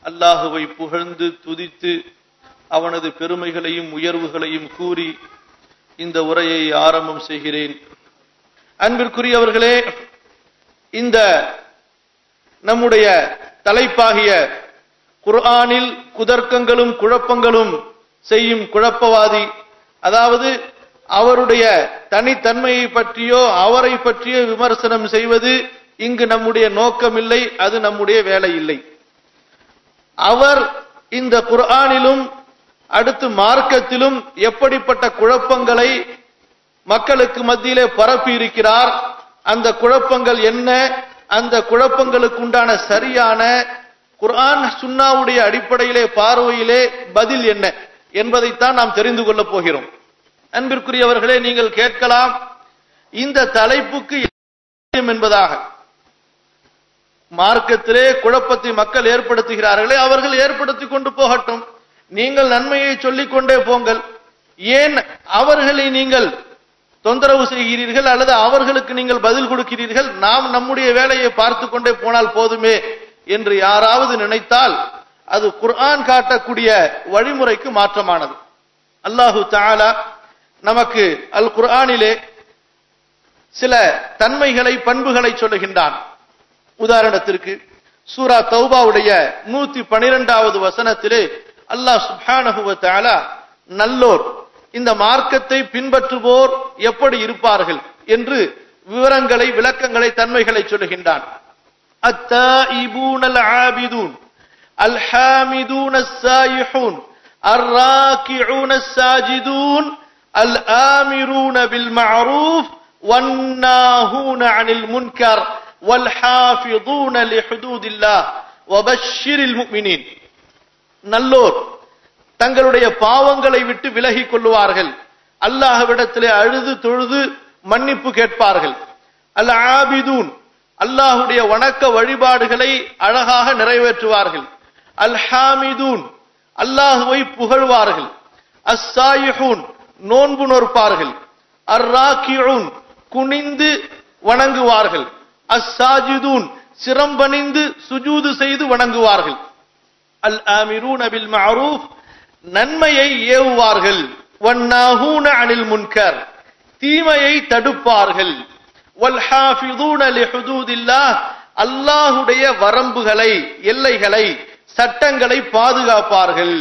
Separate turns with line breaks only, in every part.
அல்லாஹுவை புகழ்ந்து துதித்து அவனது பெருமைகளையும் உயர்வுகளையும் கூறி இந்த உரையை ஆரம்பம் செய்கிறேன் அன்பிற்குரியவர்களே இந்த நம்முடைய தலைப்பாகிய குர்ஆனில் குதர்க்கங்களும் குழப்பங்களும் செய்யும் குழப்பவாதி அதாவது அவருடைய தனித்தன்மையை பற்றியோ அவரை பற்றியோ விமர்சனம் செய்வது இங்கு நம்முடைய நோக்கமில்லை அது நம்முடைய வேலை இல்லை அவர் இந்த குர்ஆனிலும் அடுத்து மார்க்கத்திலும் எப்படிப்பட்ட குழப்பங்களை மக்களுக்கு மத்தியிலே பரப்பி இருக்கிறார் அந்த குழப்பங்கள் என்ன அந்த குழப்பங்களுக்கு உண்டான சரியான குர்ஆன் சுன்னாவுடைய அடிப்படையிலே பார்வையிலே பதில் என்ன என்பதைத்தான் நாம் தெரிந்து கொள்ளப் போகிறோம் அன்பிற்குரியவர்களே நீங்கள் கேட்கலாம் இந்த தலைப்புக்கு என்பதாக மார்க்கத்திலே குழப்பத்தை மக்கள் ஏற்படுத்துகிறார்களே அவர்கள் ஏற்படுத்தி கொண்டு போகட்டும் நீங்கள் நன்மையை சொல்லிக் கொண்டே போங்கள் ஏன் அவர்களை நீங்கள் தொந்தரவு செய்கிறீர்கள் அல்லது அவர்களுக்கு நீங்கள் பதில் கொடுக்கிறீர்கள் நாம் நம்முடைய வேலையை பார்த்து கொண்டே போனால் போதுமே என்று யாராவது நினைத்தால் அது குர்ஆன் காட்டக்கூடிய வழிமுறைக்கு மாற்றமானது அல்லாஹு தாலா நமக்கு அல் குர்ஆனிலே சில தன்மைகளை பண்புகளை சொல்லுகின்றான் உதாரணத்திற்கு சூரா தௌபாவுடைய நூத்தி பனிரெண்டாவது வசனத்திலே அல்லாஹ் சுப்ஹானஹு தஆலா நல்லோர் இந்த மார்க்கத்தை பின்பற்றுவோர் எப்படி இருப்பார்கள் என்று விவரங்களை விளக்கங்களை தன்மைகளை சொல்லுகின்றான் التائبون العابدون الحامدون السائحون الراكعون الساجدون الآمرون بالمعروف والناهون عن المنكر والحافظون لحدود الله وبشر المؤمنين நல்லோர் தங்களுடைய பாவங்களை விட்டு விலகிக் கொள்ளுவார்கள் அல்லாஹ்விடத்திலே அழுது தொழுது மன்னிப்பு கேட்பார்கள் அல் ஆபிதூன் அல்லாஹுடைய வணக்க வழிபாடுகளை அழகாக நிறைவேற்றுவார்கள் அல் ஹாமிதூன் அல்லாஹுவை புகழ்வார்கள் அஸ்ஸாயிஹூன் நோன்பு நோற்பார்கள் அர்ராக்கியூன் குனிந்து வணங்குவார்கள் அஸ்ஸாஜிதூன் சிரம்பணிந்து சுஜூது செய்து வணங்குவார்கள் அல் ஆமிரூன பில் மஅரூஃப் நன்மையை ஏவுவார்கள் வன்னாஹூன அனில் முன்கர் தீமையை தடுப்பார்கள் வல்ஹாஃபிதூன லிஹுதூதில்லாஹ் அல்லாஹுடைய வரம்புகளை எல்லைகளை சட்டங்களை பாதுகாப்பார்கள்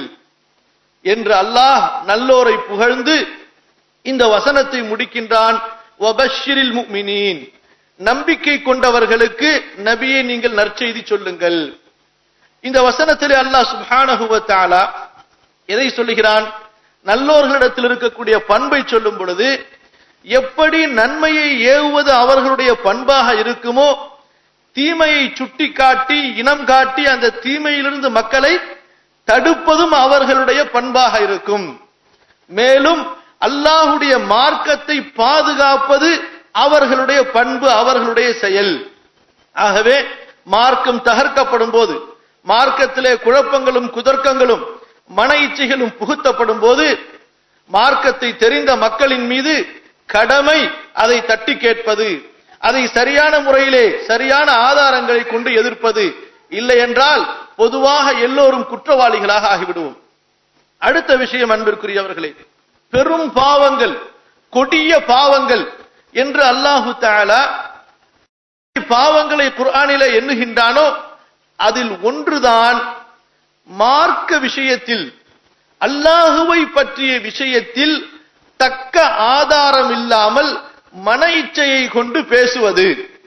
என்று அல்லாஹ் நல்லோரை புகழ்ந்து இந்த வசனத்தை முடிக்கின்றான் வபஷிரில் முக்மினீன் நம்பிக்கை கொண்டவர்களுக்கு நபியை நீங்கள் நற்செய்தி சொல்லுங்கள் இந்த வசனத்திலே அல்லாஹ் சுப்ஹானஹு வ தஆலா எதை சொல்லுகிறான் நல்லோர்களிடத்தில் இருக்கக்கூடிய பண்பை சொல்லும் பொழுது எப்படி நன்மையை ஏவுவது அவர்களுடைய பண்பாக இருக்குமோ தீமையை சுட்டிக்காட்டி இனம் காட்டி அந்த தீமையிலிருந்து மக்களை தடுப்பதும் அவர்களுடைய பண்பாக இருக்கும் மேலும் அல்லாஹுடைய மார்க்கத்தை பாதுகாப்பது அவர்களுடைய பண்பு அவர்களுடைய செயல் ஆகவே மார்க்கம் தகர்க்கப்படும் போது மார்க்கத்திலே குழப்பங்களும் குதர்க்கங்களும் மன இச்சைகளும் புகுத்தப்படும் போது மார்க்கத்தை தெரிந்த மக்களின் மீது கடமை அதை தட்டி கேட்பது அதை சரியான முறையிலே சரியான ஆதாரங்களை கொண்டு எதிர்ப்பது இல்லை என்றால் பொதுவாக எல்லோரும் குற்றவாளிகளாக ஆகிவிடுவோம் அடுத்த விஷயம் அன்பிற்குரியவர்களே பெரும் பாவங்கள் கொடிய பாவங்கள் என்று அல்லாஹு தாலா பாவங்களை குர்ஆனில எண்ணுகின்றானோ அதில் ஒன்றுதான் மார்க்க விஷயத்தில் அல்லாஹுவை பற்றிய விஷயத்தில் தக்க ஆதாரம் இல்லாமல் மன இச்சையை கொண்டு பேசுவது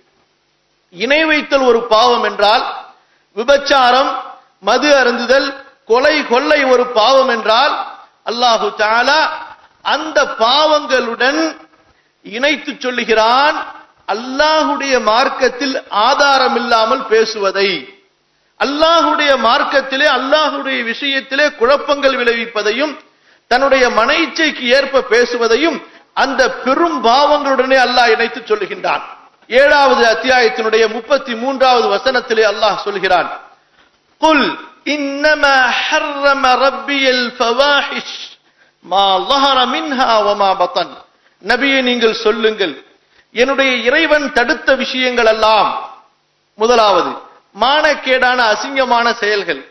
இணை வைத்தல் ஒரு பாவம் என்றால் விபச்சாரம் மது அருந்துதல் கொலை கொள்ளை ஒரு பாவம் என்றால் அல்லாஹு தாலா அந்த பாவங்களுடன் இணைத்து சொல்லுகிறான் அல்லாஹுடைய மார்க்கத்தில் ஆதாரம் இல்லாமல் பேசுவதை அல்லாஹுடைய மார்க்கத்திலே அல்லாஹுடைய விஷயத்திலே குழப்பங்கள் விளைவிப்பதையும் தன்னுடைய மன இச்சைக்கு ஏற்ப பேசுவதையும் அந்த பெரும் பாவங்களுடனே அல்லாஹ் இணைத்து சொல்லுகின்றான் ஏழாவது அத்தியாயத்தினுடைய முப்பத்தி மூன்றாவது வசனத்திலே அல்லாஹ் சொல்கிறான் குல் இன்னமா ஹர்ரம ரப்பியல் ஃபவாஹிஷ் மா ظهر منها وما بطن நபியே நீங்கள் சொல்லுங்கள் என்னுடைய இறைவன் தடுத்த விஷயங்கள் எல்லாம் முதலாவது மானக்கேடான அசிங்கமான செயல்கள்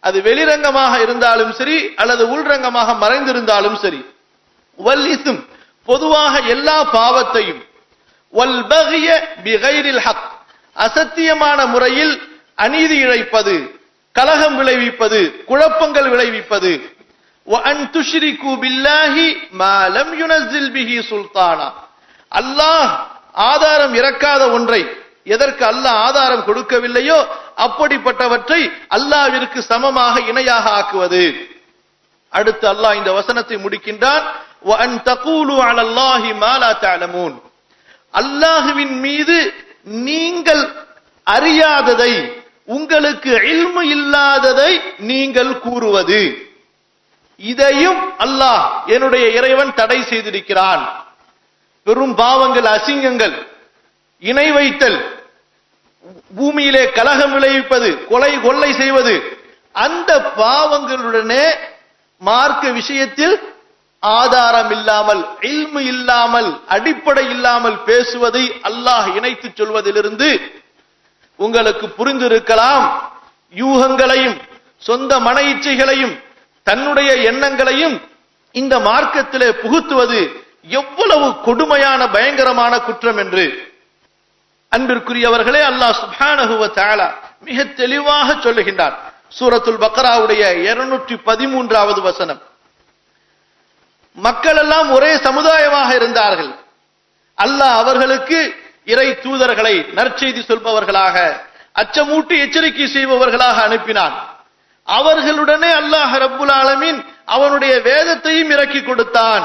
அது வெளிரங்கமாக இருந்தாலும் சரி அல்லது உள்ரங்கமாக மறைந்திருந்தாலும் சரி வல் இஸ்ம் பொதுவாக எல்லா பாவத்தையும் வல் பகிய பிகைரில் ஹக் அசத்தியமான முறையில் அநீதி இழைப்பது கலகம் விளைவிப்பது குழப்பங்கள் விளைவிப்பது وَأَن تُشْرِكُوا بِاللَّهِ مَا لَمْ يُنَزِّلْ بِهِ سُلْطَانًا அல்லாஹ் ஆதாரம் இறக்காத ஒன்றை எதற்கு அல்லாஹ் ஆதாரம் கொடுக்கவில்லையோ அப்படிப்பட்டவற்றை அல்லாஹ்விற்கு சமமாக இணையாக ஆக்குவது அடுத்து அல்லாஹ் இந்த வசனத்தை முடிக்கின்றான் وَأَن تَقُولُوا عَلَى اللَّهِ مَا لَا تَعْلَمُونَ அல்லாஹுவின் மீது நீங்கள் அறியாததை உங்களுக்கு இல்மு இல்லாததை நீங்கள் கூறுவது இதையும் அல்லாஹ் என்னுடைய இறைவன் தடை செய்திருக்கிறான் பெரும் பாவங்கள் அசிங்கங்கள் இணை வைத்தல் பூமியிலே கலகம் விளைவிப்பது கொலை கொள்ளை செய்வது அந்த பாவங்களுடனே மார்க்க விஷயத்தில் ஆதாரம் இல்லாமல் இல்மு இல்லாமல் அடிப்படை இல்லாமல் பேசுவதை அல்லாஹ் இணைத்து சொல்வதிலிருந்து உங்களுக்கு புரிந்திருக்கலாம் யூகங்களையும் சொந்த மன இச்சைகளையும் தன்னுடைய எண்ணங்களையும் இந்த மார்க்கத்திலே புகுத்துவது எவ்வளவு கொடுமையான பயங்கரமான குற்றம் என்று அன்பிற்குரியவர்களே அல்லாஹ் சுப்ஹானஹு வ தஆலா மிக தெளிவாக சொல்லுகின்றார் சூரத்துல் பக்ராவுடைய 213வது வசனம் மக்கள் எல்லாம் ஒரே சமுதாயமாக இருந்தார்கள் அல்லாஹ் அவர்களுக்கு இறை தூதர்களை நற்செய்தி சொல்பவர்களாக அச்சமூட்டி எச்சரிக்கை செய்பவர்களாக அனுப்பினான் அவர்களுடனே அல்லாஹ் ரப்புல் ஆலமீன் அவனுடைய வேதத்தையும் இறக்கி கொடுத்தான்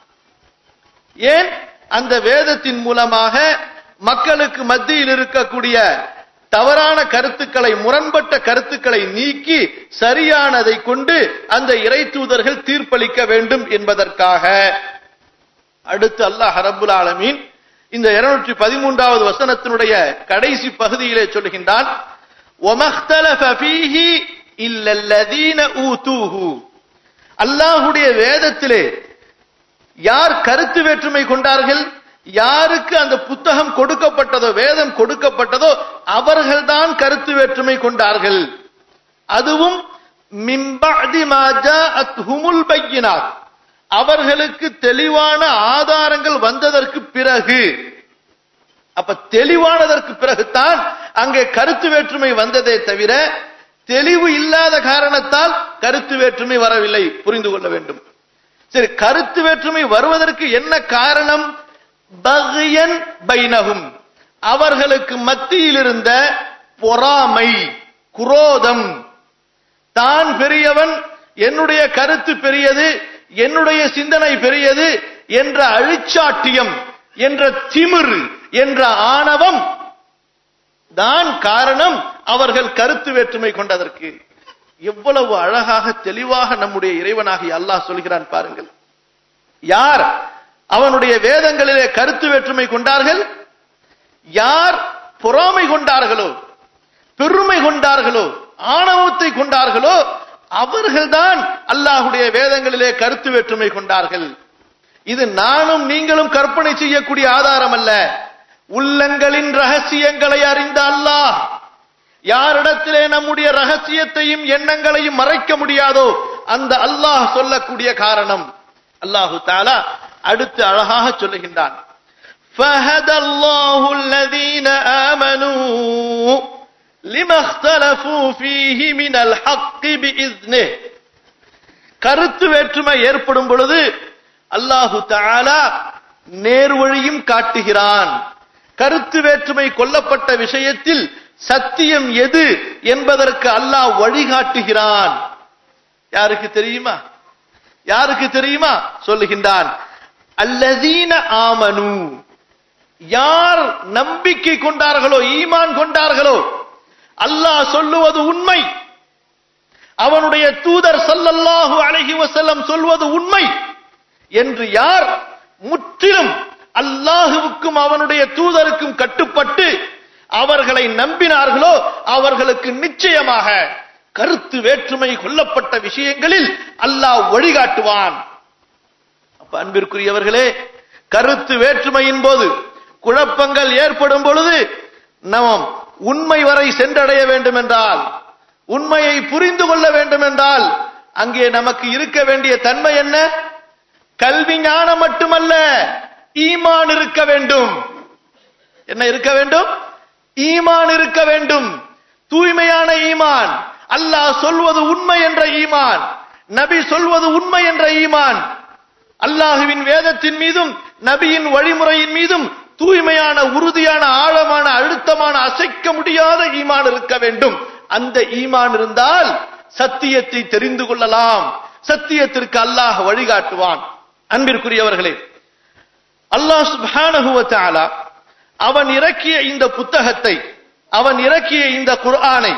ஏன் அந்த வேதத்தின் மூலமாக மக்களுக்கு மத்தியில் இருக்கக்கூடிய தவறான கருத்துக்களை முரண்பட்ட கருத்துக்களை நீக்கி சரியானதை கொண்டு அந்த இறை தூதர்கள் தீர்ப்பளிக்க வேண்டும் என்பதற்காக அடுத்து அல்லாஹ் ரப்புல் ஆலமீன் இந்த இருநூற்றி பதிமூன்றாவது வசனத்தினுடைய கடைசி பகுதியிலே சொல்லுகின்றான் وَمَخْتَلَفَ فِيهِ إِلَّا الَّذِينَ أُوتُوهُ அல்லாஹுடைய வேதத்திலே யார் கருத்து வேற்றுமை கொண்டார்கள் யாருக்கு அந்த புத்தகம் கொடுக்கப்பட்டதோ வேதம் கொடுக்கப்பட்டதோ அவர்கள்தான் கருத்து வேற்றுமை கொண்டார்கள் அதுவும் மிம்பஅதி மா ஜாஅத்ஹுமுல் பையினாத் அவர்களுக்கு தெளிவான ஆதாரங்கள் வந்ததற்கு பிறகு அப்ப தெளிவானதற்கு பிறகுதான் அங்கே கருத்து வேற்றுமை வந்ததே தவிர தெளிவு இல்லாத காரணத்தால் கருத்து வேற்றுமை வரவில்லை புரிந்து கொள்ள வேண்டும் சரி கருத்து வேற்றுமை வருவதற்கு என்ன காரணம் பகியன் பைனகும் அவர்களுக்கு மத்தியில் இருந்த பொறாமை குரோதம் தான் பெரியவன் என்னுடைய கருத்து பெரியது என்னுடைய சிந்தனை பெரியது என்ற அழிச்சாட்டியம் என்ற திமிர் என்ற ஆணவம் தான் காரணம் அவர்கள் கருத்து வேற்றுமை கொண்டதற்கு எவ்வளவு அழகாக தெளிவாக நம்முடைய இறைவனாகிய அல்லாஹ் சொல்கிறான் பாருங்கள் யார் அவனுடைய வேதங்களிலே கருத்து வேற்றுமை கொண்டார்கள் யார் பொறாமை கொண்டார்களோ பெருமை கொண்டார்களோ ஆணவத்தை கொண்டார்களோ அவர்கள்தான் அல்லாஹுடைய வேதங்களிலே கருத்து வேற்றுமை கொண்டார்கள் இது நானும் நீங்களும் கற்பனை செய்யக்கூடிய ஆதாரம் அல்ல உள்ளங்களின் ரகசியங்களை அறிந்த அல்லாஹ் யாரிடத்திலே நம்முடைய ரகசியத்தையும் எண்ணங்களையும் மறைக்க முடியாதோ அந்த அல்லாஹ் சொல்லக்கூடிய காரணம் அல்லாஹு தாலா அடுத்து அழகாக சொல்லுகின்றான் فَهَدَى اللَّهُ الَّذِينَ آمَنُوا لِمَا اخْتَلَفُوا فِيهِ مِنَ الْحَقِّ بِإِذْنِهِ கருத்து வேற்றுமை ஏற்படும் பொழுது அல்லாஹு தாலா நேர்வழியும் காட்டுகிறான் கருத்து வேற்றுமை கொல்லப்பட்ட விஷயத்தில் சத்தியம் எது என்பதற்கு அல்லாஹ் வழிகாட்டுகிறான் யாருக்கு தெரியுமா யாருக்கு தெரியுமா சொல்லுகின்றான் அல்லதீன ஆமனு யார் நம்பிக்கை கொண்டார்களோ ஈமான் கொண்டார்களோ அல்லாஹ் சொல்லுவது உண்மை அவனுடைய தூதர் சல்லல்லாஹு அலைஹி வஸல்லம் சொல்வது உண்மை என்று யார் முற்றிலும் அல்லாஹுவுக்கும் அவனுடைய தூதருக்கும் கட்டுப்பட்டு அவர்களை நம்பினார்களோ அவர்களுக்கு நிச்சயமாக கருத்து வேற்றுமை கொல்லப்பட்ட விஷயங்களில் அல்லாஹ் வழிகாட்டுவான் அப்ப அன்பிற்குரியவர்களே கருத்து வேற்றுமையின் போது குழப்பங்கள் ஏற்படும் பொழுது நாம் உண்மை வரை சென்றடைய வேண்டும் என்றால் உண்மையை புரிந்து கொள்ள வேண்டும் வேண்டும் என்றால் அங்கே நமக்கு இருக்க வேண்டிய தன்மை என்ன கல்வி ஞானம் மட்டுமல்ல ஈமான் இருக்க வேண்டும் என்ன இருக்க வேண்டும் ஈமான் இருக்க வேண்டும் தூய்மையான ஈமான் அல்லாஹ் சொல்வது உண்மை என்ற ஈமான் நபி சொல்வது உண்மை என்ற ஈமான் அல்லாஹுவின் வேதத்தின் மீதும் நபியின் வழிமுறையின் மீதும் தூய்மையான உறுதியான ஆழமான அழுத்தமான அசைக்க முடியாத ஈமான் இருக்க வேண்டும் அந்த ஈமான் இருந்தால் சத்தியத்தை தெரிந்து கொள்ளலாம் சத்தியத்திற்கு அல்லாஹ் வழிகாட்டுவான் அன்பிற்குரியவர்களே அல்லாஹ் சுப்ஹானஹு வ தஆலா அவன் இறக்கிய இந்த புத்தகத்தை அவன் இறக்கிய இந்த குர்ஆனை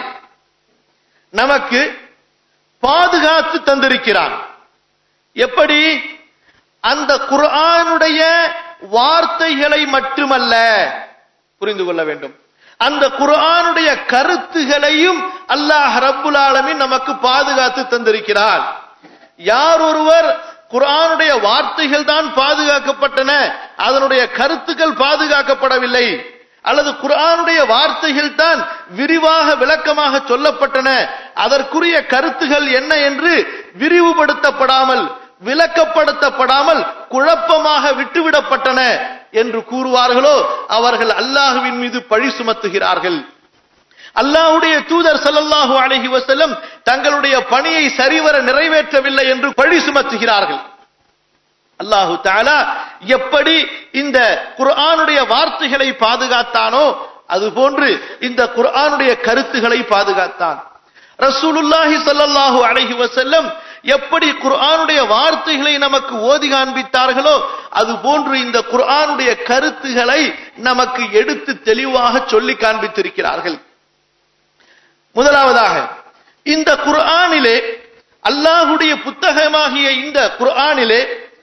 நமக்கு பாதுகாத்து தந்திருக்கிறான் எப்படி அந்த குர்ஆனுடைய வார்த்தைகளை மட்டுமல்ல புரிந்து கொள்ள வேண்டும் அந்த குர்ஆனுடைய கருத்துகளையும் அல்லாஹ் ரப்புல் ஆலமீன் நமக்கு பாதுகாத்து தந்திருக்கிறான் யார் ஒருவர் குர்ஆனுடைய வார்த்தைகள் தான் பாதுகாக்கப்பட்டன அதனுடைய கருத்துக்கள் பாதுகாக்கப்படவில்லை அல்லது குர்ஆனுடைய வார்த்தைகள் தான் விரிவாக விளக்கமாக சொல்லப்பட்டன அதற்குரிய கருத்துகள் என்ன என்று விரிவுபடுத்தப்படாமல் விளக்கப்படுத்தப்படாமல் குழப்பமாக விட்டுவிடப்பட்டன என்று கூறுவார்களோ அவர்கள் அல்லாஹுவின் மீது பழி சுமத்துகிறார்கள் அல்லாஹ்வுடைய தூதர் ஸல்லல்லாஹு அலைஹி வஸல்லம் தங்களுடைய பணியை சரிவர நிறைவேற்றவில்லை என்று பழி சுமத்துகிறார்கள் அல்லாஹு தாலா எப்படி இந்த குர்ஆனுடைய வார்த்தைகளை பாதுகாத்தானோ அதுபோன்று இந்த குர்ஆனுடைய கருத்துகளை பாதுகாத்தான் ரசூலுல்லாஹி ஸல்லல்லாஹு அலைஹி வஸல்லம் எப்படி குர்ஆனுடைய வார்த்தைகளை நமக்கு ஓதி காண்பித்தார்களோ அதுபோன்று இந்த குர்ஆனுடைய கருத்துகளை நமக்கு எடுத்து தெளிவாக சொல்லி காண்பித்திருக்கிறார்கள் முதலாவதாக இந்த குர்ஆனிலே அல்லாஹுடைய புத்தகமாகிய இந்த குர்ஆனிலே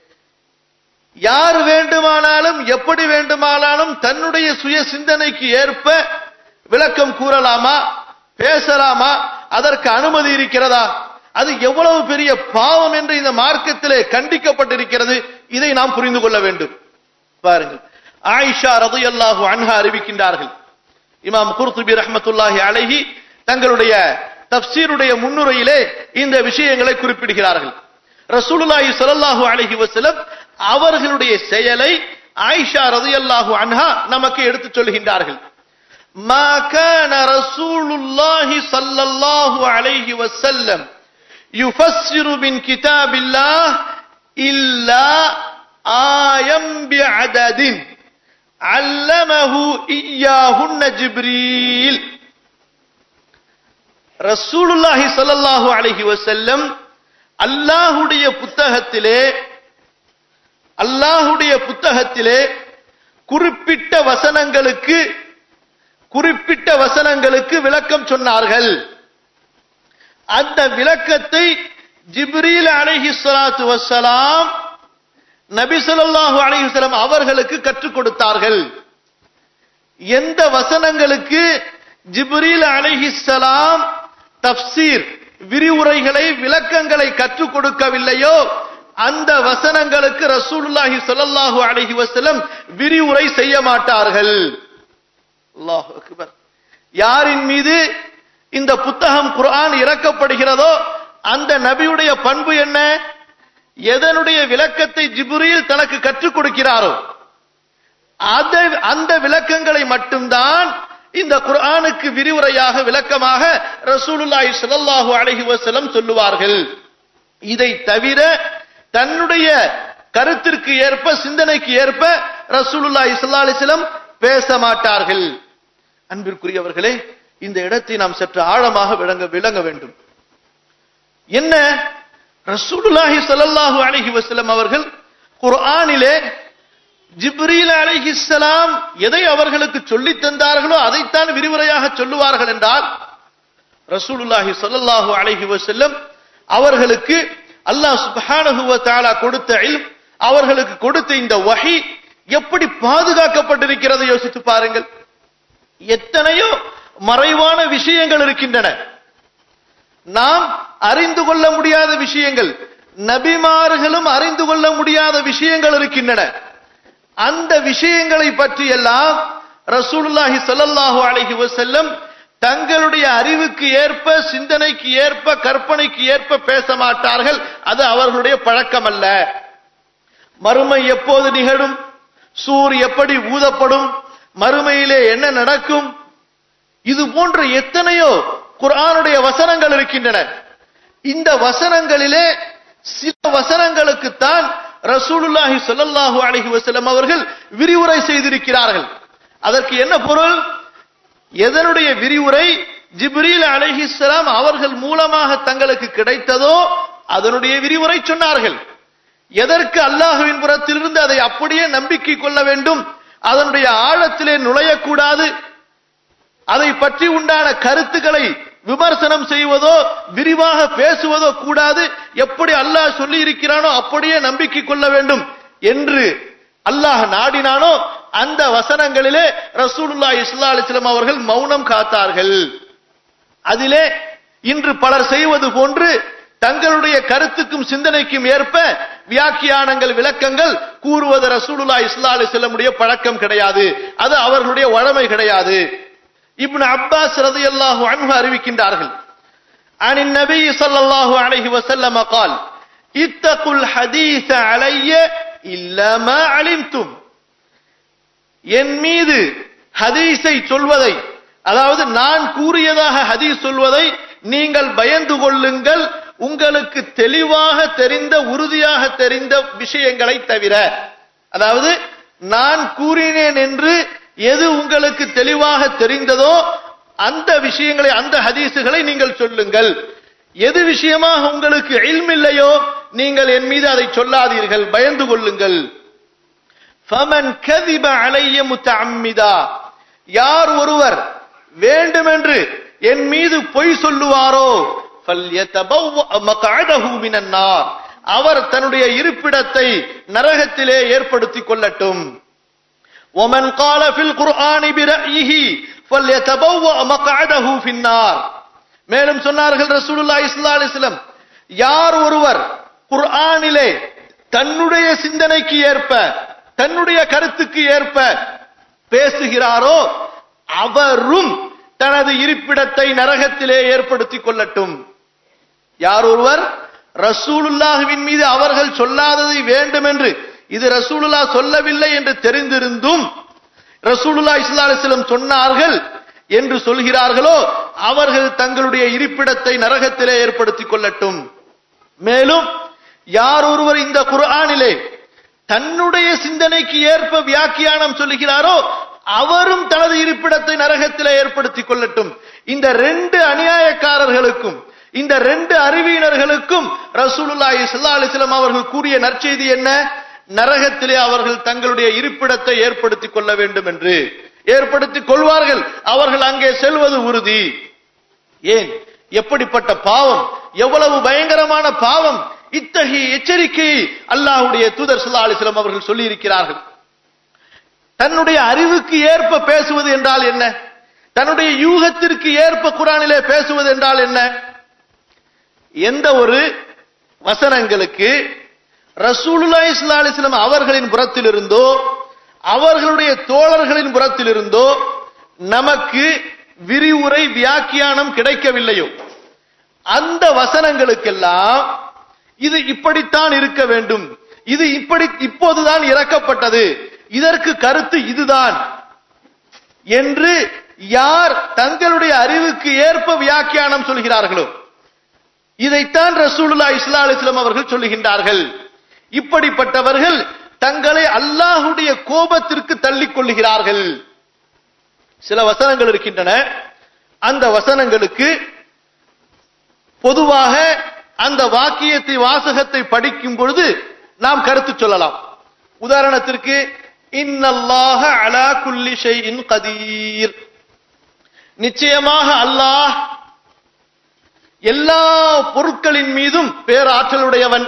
யார் வேண்டுமானாலும் எப்படி வேண்டுமானாலும் தன்னுடைய சுய சிந்தனைக்கு ஏற்ப விளக்கம் கூறலாமா பேசலாமா அதற்கு அனுமதி இருக்கிறதா அது எவ்வளவு பெரிய பாவம் என்று இந்த மார்க்கத்திலே கண்டிக்கப்பட்டிருக்கிறது இதை நாம் புரிந்து கொள்ள வேண்டும் பாருங்கள் ஆயிஷா ரதையல்லாஹு அன்ஹா அறிவிக்கின்றார்கள் இமாம் குர்துபி ரஹ்மத்துல்லாஹி அலைஹி தங்களுடைய தப்சீருடைய முன்னுரையிலே இந்த விஷயங்களை குறிப்பிடுகிறார்கள் ரசூலுல்லாஹி ஸல்லல்லாஹு அலைஹி வஸல்லம் அவர்களுடைய செயலை ஆயிஷா ரலியல்லாஹு அன்ஹா நமக்கு எடுத்துச் சொல்கின்றார்கள் ما كان رسول الله صلى الله عليه وسلم يفسر من كتاب الله إلا آيا بعدد علمه إياهن جبريل ரசூலுல்லாஹி ஸல்லல்லாஹு அலைஹி வஸல்லம் அல்லாஹ்வுடைய புத்தகத்திலே அல்லாஹ்வுடைய புத்தகத்திலே குறிப்பிட்ட வசனங்களுக்கு குறிப்பிட்ட வசனங்களுக்கு விளக்கம் சொன்னார்கள் அந்த விளக்கத்தை ஜிப்ரீல் அலைஹி ஸலாத்து வஸ்ஸலாம் நபி ஸல்லல்லாஹு அலைஹி வஸல்லம் அவர்களுக்கு கற்றுக் கொடுத்தார்கள் எந்த வசனங்களுக்கு ஜிப்ரீல் அலைஹிஸ்ஸலாம் தப்சீர் விரிவுரைகளை விளக்கங்களை கற்றுக் கொடுக்கவில்லையோ அந்த வசனங்களுக்கு ரசூலுல்லாஹி ஸல்லல்லாஹு அலைஹி வஸல்லம் விரிவுரை செய்ய மாட்டார்கள் அல்லாஹ் அக்பர் யாரின் மீது இந்த புத்தகம் குர்ஆன் இறக்கப்படுகிறதோ அந்த நபியுடைய பண்பு என்ன எதனுடைய விளக்கத்தை ஜிப்ரீல் தனக்கு கற்றுக் கொடுக்கிறாரோ அந்த அந்த விளக்கங்களை மட்டும்தான் இந்த குர்ஆனுக்கு விரிவுரையாக விளக்கமாக ரசூலுல்லாஹி ஸல்லல்லாஹு அலைஹி வஸல்லம் சொல்லுவார்கள் இதை தவிர தன்னுடைய கருத்திற்கு ஏற்ப சிந்தனைக்கு ஏற்ப ரசூலுல்லாஹி ஸல்லல்லாஹு அலைஹி வஸல்லம் பேச மாட்டார்கள் அன்பிற்குரியவர்களே இந்த இடத்தை நாம் சற்று ஆழமாக விளங்க விளங்க வேண்டும் என்ன ரசூலுல்லாஹி ஸல்லல்லாஹு அலைஹி வஸல்லம் அவர்கள் குர்ஆனிலே ஜிப்ரீல் அலைஹிஸ்ஸலாம் எதை அவர்களுக்கு சொல்லித் தந்தார்களோ அதைத்தான் விரிவுரையாக சொல்லுவார்கள் என்றால் ரசூலுல்லாஹி ஸல்லல்லாஹு அலைஹி வஸல்லம் அவர்களுக்கு அல்லாஹ் சுப்ஹானஹு வ தஆலா கொடுத்த இல்ம் அவர்களுக்கு கொடுத்த இந்த வஹி எப்படி பாதுகாக்கப்பட்டிருக்கிறது யோசித்து பாருங்கள் எத்தனையோ மறைவான விஷயங்கள் இருக்கின்றன நாம் அறிந்து கொள்ள முடியாத விஷயங்கள் நபிமார்களும் அறிந்து கொள்ள முடியாத விஷயங்கள் இருக்கின்றன அந்த விஷயங்களை பற்றி எல்லாம் ரசூலுல்லாஹி ஸல்லல்லாஹு அலைஹி வஸல்லம் தங்களுடைய அறிவுக்கு ஏற்ப சிந்தனைக்கு ஏற்ப கற்பனைக்கு ஏற்ப பேச மாட்டார்கள் அது அவர்களுடைய பழக்கம் அல்ல மறுமை எப்போது நிகழும் சூர் எப்படி ஊதப்படும் மறுமையிலே என்ன நடக்கும் இது போன்ற எத்தனையோ குர்ஆனுடைய வசனங்கள் இருக்கின்றன இந்த வசனங்களிலே சில வசனங்களுக்குத்தான் ரசூலுல்லாஹி ஸல்லல்லாஹு அலைஹி வஸல்லம் அவர்கள் விரிவுரை செய்திருக்கிறார்கள் அதற்கு என்ன பொருள் எதனுடைய விரிவுரை ஜிப்ரீல் அலைஹிஸ்ஸலாம் அவர்கள் மூலமாக தங்களுக்கு கிடைத்ததோ அதனுடைய விரிவுரை சொன்னார்கள் எதற்கு அல்லாஹுவின் புறத்திலிருந்து அதை அப்படியே நம்பிக்கை கொள்ள வேண்டும் அதனுடைய ஆழத்திலே நுழையக்கூடாது அதை பற்றி உண்டான கருத்துக்களை விமர்சனம் செய்வதோ விரிவாக பேசுவதோ கூடாது எப்படி அல்லாஹ் சொல்லி இருக்கிறானோ அப்படியே நம்பிக்கை கொள்ள வேண்டும் என்று அல்லாஹ் நாடினானோ அந்த வசனங்களிலே ரசூலுல்லா இஸ்லா அலிஸ்லாம் அவர்கள் மௌனம் காத்தார்கள் அதிலே இன்று பலர் செய்வது போன்று தங்களுடைய கருத்துக்கும் சிந்தனைக்கும் ஏற்ப வியாக்கியானங்கள் விளக்கங்கள் கூறுவது ரசூலுல்லா இஸ்லா அலிஸ்லமுடைய பழக்கம் கிடையாது அது அவர்களுடைய வழமை கிடையாது இப்னு அப்பாஸ் ரதியல்லாஹு அன்ஹு அறிவிக்கின்றார்கள் عن النبي صلى الله عليه وسلم قال اتقوا الحديث علي إلا ما علمتم என் மீது ஹதீஸை சொல்வதை அதாவது நான் கூறியதாக ஹதீஸ் சொல்வதை நீங்கள் பயந்து கொள்ளுங்கள் உங்களுக்கு தெளிவாக தெரிந்த உறுதியாக தெரிந்த விஷயங்களை தவிர அதாவது நான் கூறினேன் என்று எது உங்களுக்கு தெளிவாக தெரிந்ததோ அந்த விஷயங்களை அந்த ஹதீசுகளை நீங்கள் சொல்லுங்கள் எது விஷயமாக உங்களுக்கு இல்மில்லையோ நீங்கள் என் மீது அதை சொல்லாதீர்கள் பயந்து கொள்ளுங்கள் ஃபமன் கதிப அலைய முத்தஅம்மிதா யார் ஒருவர் வேண்டுமென்று என் மீது பொய் சொல்லுவாரோ ஃபல்யதபவ்வ மக்அதஹு மினன் நார் அவர் தன்னுடைய இருப்பிடத்தை நரகத்திலே ஏற்படுத்திக் கொள்ளட்டும் ومن قال في القرآن برأيه فليتبوأ مقعده في النار மேலும் சொன்னார்கள் ரசூலுல்லாஹி ஸல்லல்லாஹு அலைஹி வஸல்லம் யார் ஒருவர் குர்ஆனிலே தன்னுடைய சிந்தனைக்கு ஏற்ப தன்னுடைய கருத்துக்கு ஏற்ப பேசுகிறாரோ அவரும் தனது இருப்பிடத்தை நரகத்திலே ஏற்படுத்திக் கொள்ளட்டும் யார் ஒருவர் ரசூலுல்லாஹுவின் மீது அவர்கள் சொல்லாததை வேண்டும் என்று இது ரசூலுல்லா சொல்லவில்லை என்று தெரிந்திருந்தும் ரசூலுல்லா இஸ்லா அலிஸ்லம் சொன்னார்கள் என்று சொல்கிறார்களோ அவர்கள் தங்களுடைய இருப்பிடத்தை நரகத்திலே ஏற்படுத்திக் கொள்ளட்டும் மேலும் யார் ஒருவர் இந்த குர்ஆனிலே தன்னுடைய சிந்தனைக்கு ஏற்ப வியாக்கியானம் சொல்லுகிறாரோ அவரும் தனது இருப்பிடத்தை நரகத்திலே ஏற்படுத்திக் கொள்ளட்டும் இந்த ரெண்டு அநியாயக்காரர்களுக்கும் இந்த ரெண்டு அறிவியினர்களுக்கும் ரசூலுல்லாஹி ஸல்லல்லாஹு அலைஹி வஸல்லம் அவர்கள் கூறிய நற்செய்தி என்ன நரகத்திலே அவர்கள் தங்களுடைய இருப்பிடத்தை ஏற்படுத்திக் கொள்ள வேண்டும் என்று ஏற்படுத்திக் கொள்வார்கள் அவர்கள் அங்கே செல்வது உறுதி ஏன் எப்படிப்பட்ட பாவம் எவ்வளவு பயங்கரமான பாவம் இத்தகைய எச்சரிக்கையை அல்லாஹ்வுடைய தூதர் ஸல்லல்லாஹு அலைஹி வஸல்லம் அவர்கள் சொல்லி இருக்கிறார்கள் தன்னுடைய அறிவுக்கு ஏற்ப பேசுவது என்றால் என்ன தன்னுடைய யூகத்திற்கு ஏற்ப குரானிலே பேசுவது என்றால் என்ன எந்த ஒரு வசனங்களுக்கு ரசூலுல்லாஹி ஸல்லல்லாஹு அலைஹி வஸல்லம் அவர்களின் புறத்திலிருந்தோ அவர்களுடைய தோழர்களின் புறத்திலிருந்தோ நமக்கு விரிவுரை வியாக்கியானம் கிடைக்கவில்லையோ அந்த வசனங்களுக்கெல்லாம் இது இப்படித்தான் இருக்க வேண்டும் இது இப்படி இப்போதுதான் இறக்கப்பட்டது இதற்கு கருத்து இதுதான் என்று யார் தங்களுடைய அறிவுக்கு ஏற்ப வியாக்கியானம் சொல்கிறார்களோ இதைத்தான் ரசூலுல்லா இஸ்லா அலிஸ்லாம் அவர்கள் சொல்லுகின்றார்கள் இப்படிப்பட்டவர்கள் தங்களை அல்லாஹுடைய கோபத்திற்கு தள்ளிக் கொள்ளுகிறார்கள் சில வசனங்கள் இருக்கின்றன அந்த வசனங்களுக்கு பொதுவாக அந்த வாக்கியத்தை வாசகத்தை படிக்கும் பொழுது நாம் கருத்து சொல்லலாம் உதாரணத்திற்கு இன்னல்லாஹ அலா குல்லி ஷைஇன் கதீர் நிச்சயமாக அல்லாஹ் எல்லா பொருட்களின் மீதும் பேராற்றலுடையவன்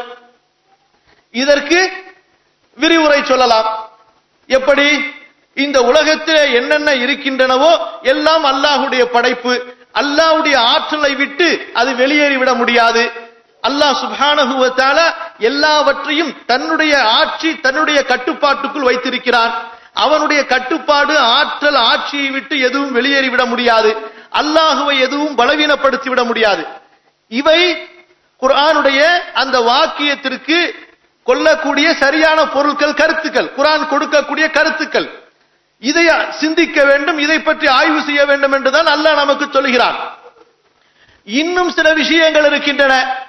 இதற்கு விரிவுரை சொல்லலாம் எப்படி இந்த உலகத்திலே என்னென்ன இருக்கின்றனவோ எல்லாம் அல்லாஹுடைய படைப்பு அல்லாஹ்வுடைய ஆற்றலை விட்டு அது வெளியேறிவிட முடியாது அல்லாஹ் சுப்ஹானஹு வ தஆலா எல்லாவற்றையும் தன்னுடைய ஆட்சி தன்னுடைய கட்டுப்பாட்டுக்குள் வைத்திருக்கிறான் அவனுடைய கட்டுப்பாடு ஆற்றல் ஆட்சியை விட்டு எதுவும் வெளியேறிவிட முடியாது அல்லாஹுவை எதுவும் பலவீனப்படுத்தி விட முடியாது இவை குர்ஆனுடைய அந்த வாக்கியத்திற்கு கொள்ளக்கூடிய சரியான பொருட்கள் கருத்துக்கள் குர்ஆன் கொடுக்கக்கூடிய கருத்துக்கள் இதை சிந்திக்க வேண்டும் இதை பற்றி ஆய்வு செய்ய வேண்டும் என்றுதான் அல்லாஹ் நமக்கு சொல்கிறான் இன்னும் சில விஷயங்கள் இருக்கின்றன